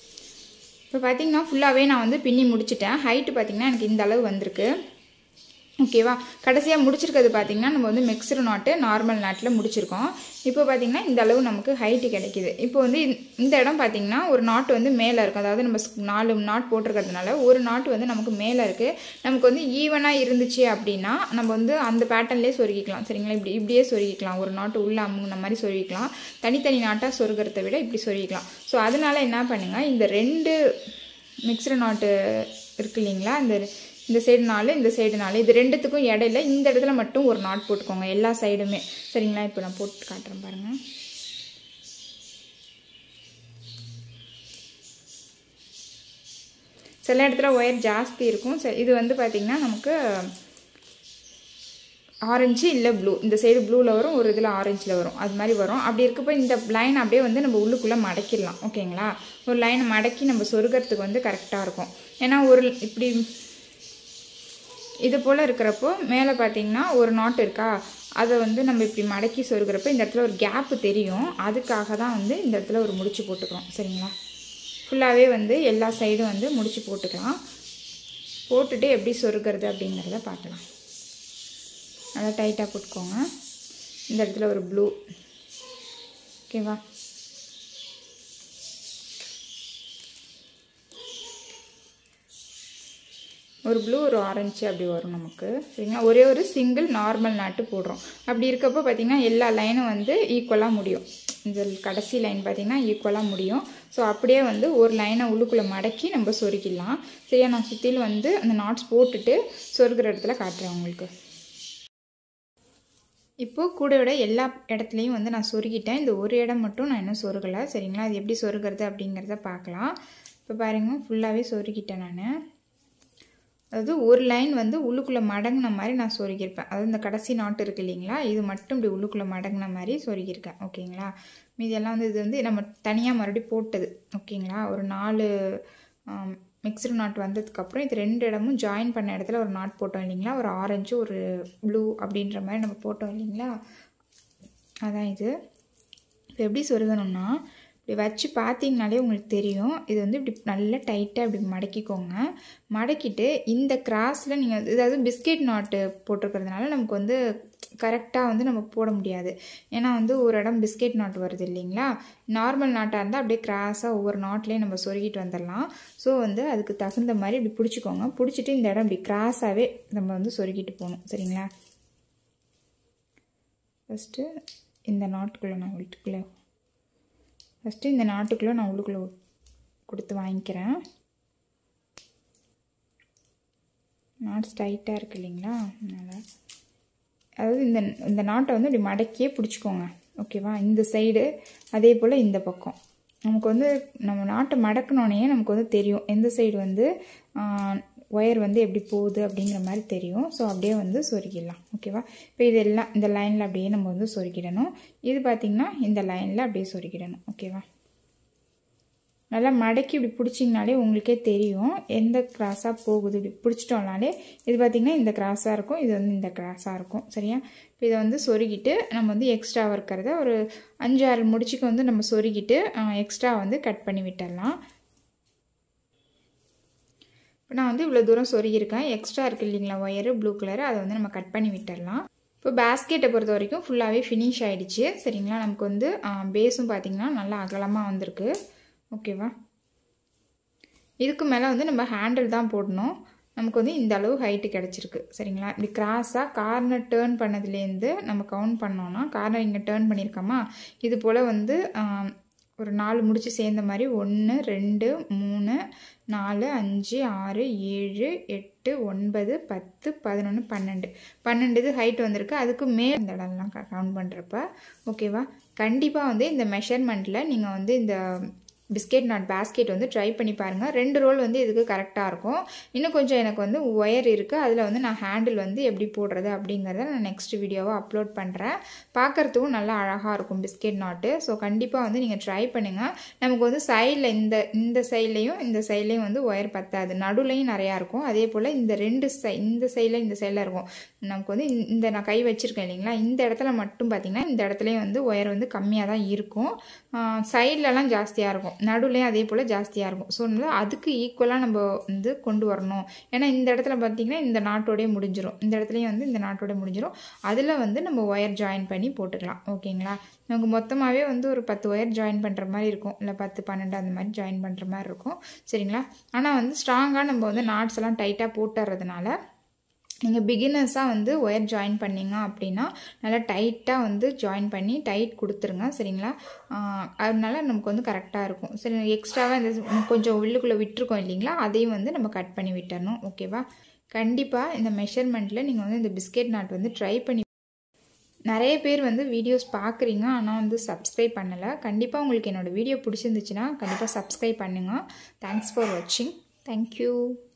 இப்போ பார்த்தீங்கன்னா ஃபுல்லாகவே நான் வந்து பின்னி முடிச்சிட்டேன் ஹைட்டு பார்த்தீங்கன்னா எனக்கு இந்த அளவு வந்திருக்கு ஓகேவா கடைசியாக முடிச்சிருக்கிறது பார்த்தீங்கன்னா நம்ம வந்து மிக்சடு நாட்டு நார்மல் நாட்டில் முடிச்சிருக்கோம் இப்போ பார்த்தீங்கன்னா இந்த அளவு நமக்கு ஹைட்டு கிடைக்கிது இப்போ வந்து இந்த- இந்த இடம் பார்த்தீங்கன்னா ஒரு நாட்டு வந்து மேலே இருக்கும் அதாவது நம்ம ஸ்- நாலு நாட் போட்டிருக்கிறதுனால ஒரு நாட்டு வந்து நமக்கு மேலே இருக்குது நமக்கு வந்து ஈவனாக இருந்துச்சு அப்படின்னா நம்ம வந்து அந்த பேட்டர்ன்லேயே சொருகிக்கலாம் சரிங்களா இப்படி இப்படியே சொருகிக்கலாம் ஒரு நாட்டு உள்ள அமுங்கின மாதிரி சொருகிக்கலாம் தனித்தனி நாட்டாக சொருகிறத விட இப்படி சொருகிக்கலாம் ஸோ அதனால என்ன பண்ணுங்க இந்த ரெண்டு மிக்சடு நாட்டு இருக்கு இல்லைங்களா இந்த இந்த சைடு நாலு இந்த சைடு நாலு இது ரெண்டுத்துக்கும் இடையில இந்த இடத்துல மட்டும் ஒரு நாட் போட்டுக்கோங்க எல்லா சைடுமே சரிங்களா இப்போ நான் போட்டு காட்டுறேன் பாருங்க சில இடத்துல ஒயர் ஜாஸ்தி இருக்கும் ச- இது வந்து பார்த்திங்கன்னா நமக்கு ஆரஞ்சு இல்லை ப்ளூ இந்த சைடு ப்ளூவில் வரும் ஒரு இதில் ஆரஞ்சில் வரும் அது மாதிரி வரும் அப்படி இருக்கப்போ இந்த லைன் அப்படியே வந்து நம்ம உள்ளுக்குள்ளே மடக்கிடலாம் ஓகேங்களா ஒரு லைனை மடக்கி நம்ம சொருகிறதுக்கு வந்து கரெக்டாக இருக்கும் ஏன்னா ஒரு இப்படி இது போல் இருக்கிறப்போ மேலே பார்த்தீங்கன்னா ஒரு நாட் இருக்கா அதை வந்து நம்ம இப்படி மடக்கி சொருகிறப்போ இந்த இடத்துல ஒரு கேப்பு தெரியும் அதுக்காக தான் வந்து இந்த இடத்துல ஒரு முடிச்சு போட்டுக்கிறோம் சரிங்களா ஃபுல்லாகவே வந்து எல்லா சைடும் வந்து முடிச்சு போட்டுக்கலாம் போட்டுட்டு எப்படி சொருகிறது அப்படிங்கிறத பார்க்கலாம் நல்லா டைட்டாக போட்டுக்கோங்க இந்த இடத்துல ஒரு ப்ளூ ஓகேவா ஒரு ப்ளூ ஒரு ஆரஞ்சு அப்படி வரும் நமக்கு சரிங்களா ஒரே ஒரு சிங்கிள் நார்மல் நாட்டு போடுறோம் அப்படி இருக்கப்போ பார்த்தீங்கன்னா எல்லா லைனும் வந்து ஈக்குவலாக முடியும் இந்த கடைசி லைன் பார்த்தீங்கன்னா ஈக்குவலாக முடியும் ஸோ அப்படியே வந்து ஒரு லைனை உள்ளுக்குள்ளே மடக்கி நம்ம சொருக்கிடலாம் சரியா நான் சுற்றிலும் வந்து அந்த நாட்ஸ் போட்டுட்டு சொருகிற இடத்துல காட்டுறேன் உங்களுக்கு இப்போது கூடையோட எல்லா இடத்துலையும் வந்து நான் சொருகிட்டேன் இந்த ஒரு இடம் மட்டும் நான் இன்னும் சொருகலை சரிங்களா அது எப்படி சொருகிறது அப்படிங்கிறத பார்க்கலாம் இப்போ பாருங்க ஃபுல்லாகவே சொருகிட்டேன் நான் அதாவது ஒரு லைன் வந்து உள்ளுக்குள்ளே மடங்கின மாதிரி நான் சொருகியிருப்பேன் அதாவது இந்த கடைசி நாட்டு இருக்கு இல்லைங்களா இது மட்டும் இப்படி உள்ளுக்குள்ளே மடங்கின மாதிரி சொருகியிருக்கேன் ஓகேங்களா மீதியெல்லாம் வந்து இது வந்து நம்ம தனியாக மறுபடியும் போட்டது ஓகேங்களா ஒரு நாலு மிக்சடு நாட் வந்ததுக்கப்புறம் இது ரெண்டு இடமும் ஜாயின் பண்ண இடத்துல ஒரு நாட் போட்டோம் இல்லைங்களா ஒரு ஆரஞ்சு ஒரு ப்ளூ அப்படின்ற மாதிரி நம்ம போட்டோம் இல்லைங்களா அதான் இது இப்போ எப்படி சொருகணும்னா இப்படி வச்சு பார்த்தீங்கனாலே உங்களுக்கு தெரியும் இது வந்து இப்படி நல்லா டைட்டாக இப்படி மடக்கிக்கோங்க மடக்கிட்டு இந்த கிராஸில் நீங்கள் அதாவது பிஸ்கெட் நாட்டு போட்டிருக்கிறதுனால நமக்கு வந்து கரெக்டாக வந்து நம்ம போட முடியாது ஏன்னா வந்து ஒரு இடம் பிஸ்கெட் நாட் வருது இல்லைங்களா நார்மல் நாட்டாக இருந்தால் அப்படியே கிராஸாக ஒவ்வொரு நாட்லேயும் நம்ம சொருகிட்டு வந்துடலாம் ஸோ வந்து அதுக்கு தகுந்த மாதிரி இப்படி பிடிச்சிக்கோங்க பிடிச்சிட்டு இந்த இடம் இப்படி கிராஸாகவே நம்ம வந்து சொருகிட்டு போகணும் சரிங்களா ஃபஸ்ட்டு இந்த நாட்டுக்குள்ளே நான் உள்ளுக்குள்ளே ஃபஸ்ட்டு இந்த நாட்டுக்குள்ளே நான் உள்ளுக்குள்ளே கொடுத்து வாங்கிக்கிறேன் நாட்ஸ் டைட்டாக இருக்கு இல்லைங்களா அதனால் அதாவது இந்த இந்த நாட்டை வந்து இப்படி மடக்கியே பிடிச்சிக்கோங்க ஓகேவா இந்த சைடு அதே போல் இந்த பக்கம் நமக்கு வந்து நம்ம நாட்டை மடக்கினோடனே நமக்கு வந்து தெரியும் எந்த சைடு வந்து ஒயர் வந்து எப்படி போகுது அப்படிங்கிற மாதிரி தெரியும் ஸோ அப்படியே வந்து சொருகிடலாம் ஓகேவா இப்போ இது எல்லாம் இந்த லைனில் அப்படியே நம்ம வந்து சொருகிடணும் இது பார்த்திங்கன்னா இந்த லைனில் அப்படியே சொருகிடணும் ஓகேவா நல்லா மடக்கி இப்படி பிடிச்சிங்கனாலே உங்களுக்கே தெரியும் எந்த கிராஸாக போகுது இப்படி பிடிச்சிட்டோம்னாலே இது பார்த்திங்கன்னா இந்த கிராஸாக இருக்கும் இது வந்து இந்த கிராஸாக இருக்கும் சரியா இப்போ இதை வந்து சொருகிட்டு நம்ம வந்து எக்ஸ்ட்ரா இருக்கிறத ஒரு அஞ்சு ஆறு முடிச்சுக்கு வந்து நம்ம சொருகிட்டு எக்ஸ்ட்ரா வந்து கட் பண்ணி விட்டுடலாம் இப்போ நான் வந்து இவ்வளோ தூரம் சொருகியிருக்கேன் எக்ஸ்ட்ரா இருக்குது இல்லைங்களா ஒயரு ப்ளூ கலரு அதை வந்து நம்ம கட் பண்ணி விட்டுடலாம் இப்போ பேஸ்கெட்டை பொறுத்த வரைக்கும் ஃபுல்லாகவே ஃபினிஷ் ஆகிடுச்சு சரிங்களா நமக்கு வந்து பேஸும் பார்த்திங்கன்னா நல்லா அகலமாக வந்திருக்கு ஓகேவா இதுக்கு மேலே வந்து நம்ம ஹேண்டில் தான் போடணும் நமக்கு வந்து இந்த அளவு ஹைட்டு கிடச்சிருக்கு சரிங்களா இப்படி கிராஸாக கார்னர் டேர்ன் பண்ணதுலேருந்து நம்ம கவுண்ட் பண்ணோன்னா கார்னர் இங்கே டேர்ன் பண்ணியிருக்கோமா இது போல் வந்து ஒரு நாலு முடிச்சு சேர்ந்த மாதிரி ஒன்று ரெண்டு மூணு நாலு அஞ்சு ஆறு ஏழு எட்டு ஒன்பது பத்து பதினொன்று பன்னெண்டு பன்னெண்டு இது ஹைட் வந்திருக்கு அதுக்கு மே இந்த இடம்லாம் கவுண்ட் பண்ணுறப்ப ஓகேவா கண்டிப்பாக வந்து இந்த மெஷர்மெண்ட்டில் நீங்கள் வந்து இந்த பிஸ்கெட் நாட் பேஸ்கெட் வந்து ட்ரை பண்ணி பாருங்கள் ரெண்டு ரோல் வந்து இதுக்கு கரெக்டாக இருக்கும் இன்னும் கொஞ்சம் எனக்கு வந்து ஒயர் இருக்குது அதில் வந்து நான் ஹேண்டில் வந்து எப்படி போடுறது அப்படிங்கிறத நான் நெக்ஸ்ட் வீடியோவாக அப்லோட் பண்ணுறேன் பார்க்குறதுக்கும் நல்லா அழகாக இருக்கும் பிஸ்கெட் நாட்டு ஸோ கண்டிப்பாக வந்து நீங்கள் ட்ரை பண்ணுங்கள் நமக்கு வந்து சைடில் இந்த இந்த சைட்லேயும் இந்த சைட்லேயும் வந்து ஒயர் பத்தாது நடுலையும் நிறையா இருக்கும் அதே போல் இந்த ரெண்டு சை இந்த சைடில் இந்த சைடில் இருக்கும் நமக்கு வந்து இந்த நான் கை வச்சுருக்கேன் இல்லைங்களா இந்த இடத்துல மட்டும் பார்த்திங்கன்னா இந்த இடத்துலையும் வந்து ஒயர் வந்து கம்மியாக தான் இருக்கும் சைட்லலாம் ஜாஸ்தியாக இருக்கும் இருக்கும் நடுவுலையும் அதே போல் ஜாஸ்தியாக இருக்கும் ஸோ வந்து அதுக்கு ஈக்குவலாக நம்ம வந்து கொண்டு வரணும் ஏன்னா இந்த இடத்துல பார்த்திங்கன்னா இந்த நாட்டோடய முடிஞ்சிடும் இந்த இடத்துலையும் வந்து இந்த நாட்டோட முடிஞ்சிடும் அதில் வந்து நம்ம ஒயர் ஜாயின் பண்ணி போட்டுக்கலாம் ஓகேங்களா நமக்கு மொத்தமாகவே வந்து ஒரு பத்து ஒயர் ஜாயின் பண்ணுற மாதிரி இருக்கும் இல்லை பத்து பன்னெண்டு அந்த மாதிரி ஜாயின் பண்ணுற மாதிரி இருக்கும் சரிங்களா ஆனால் வந்து ஸ்ட்ராங்காக நம்ம வந்து நாட்ஸ் எல்லாம் டைட்டாக போட்டுறதுனால நீங்கள் பிகினர்ஸாக வந்து ஒயர் ஜாயின் பண்ணிங்க அப்படின்னா நல்லா டைட்டாக வந்து ஜாயின் பண்ணி டைட் கொடுத்துருங்க சரிங்களா அதனால நமக்கு வந்து கரெக்டாக இருக்கும் சரி எக்ஸ்ட்ராவாக இந்த கொஞ்சம் உள்ளுக்குள்ளே விட்டுருக்கோம் இல்லைங்களா அதையும் வந்து நம்ம கட் பண்ணி விட்டுறணும் ஓகேவா கண்டிப்பாக இந்த மெஷர்மெண்ட்டில் நீங்கள் வந்து இந்த பிஸ்கெட் நாட் வந்து ட்ரை பண்ணி நிறைய பேர் வந்து வீடியோஸ் பார்க்குறீங்க ஆனால் வந்து சப்ஸ்கிரைப் பண்ணலை கண்டிப்பாக உங்களுக்கு என்னோடய வீடியோ பிடிச்சிருந்துச்சுன்னா கண்டிப்பாக சப்ஸ்கிரைப் பண்ணுங்கள் தேங்க்ஸ் ஃபார் வாட்சிங் தேங்க்யூ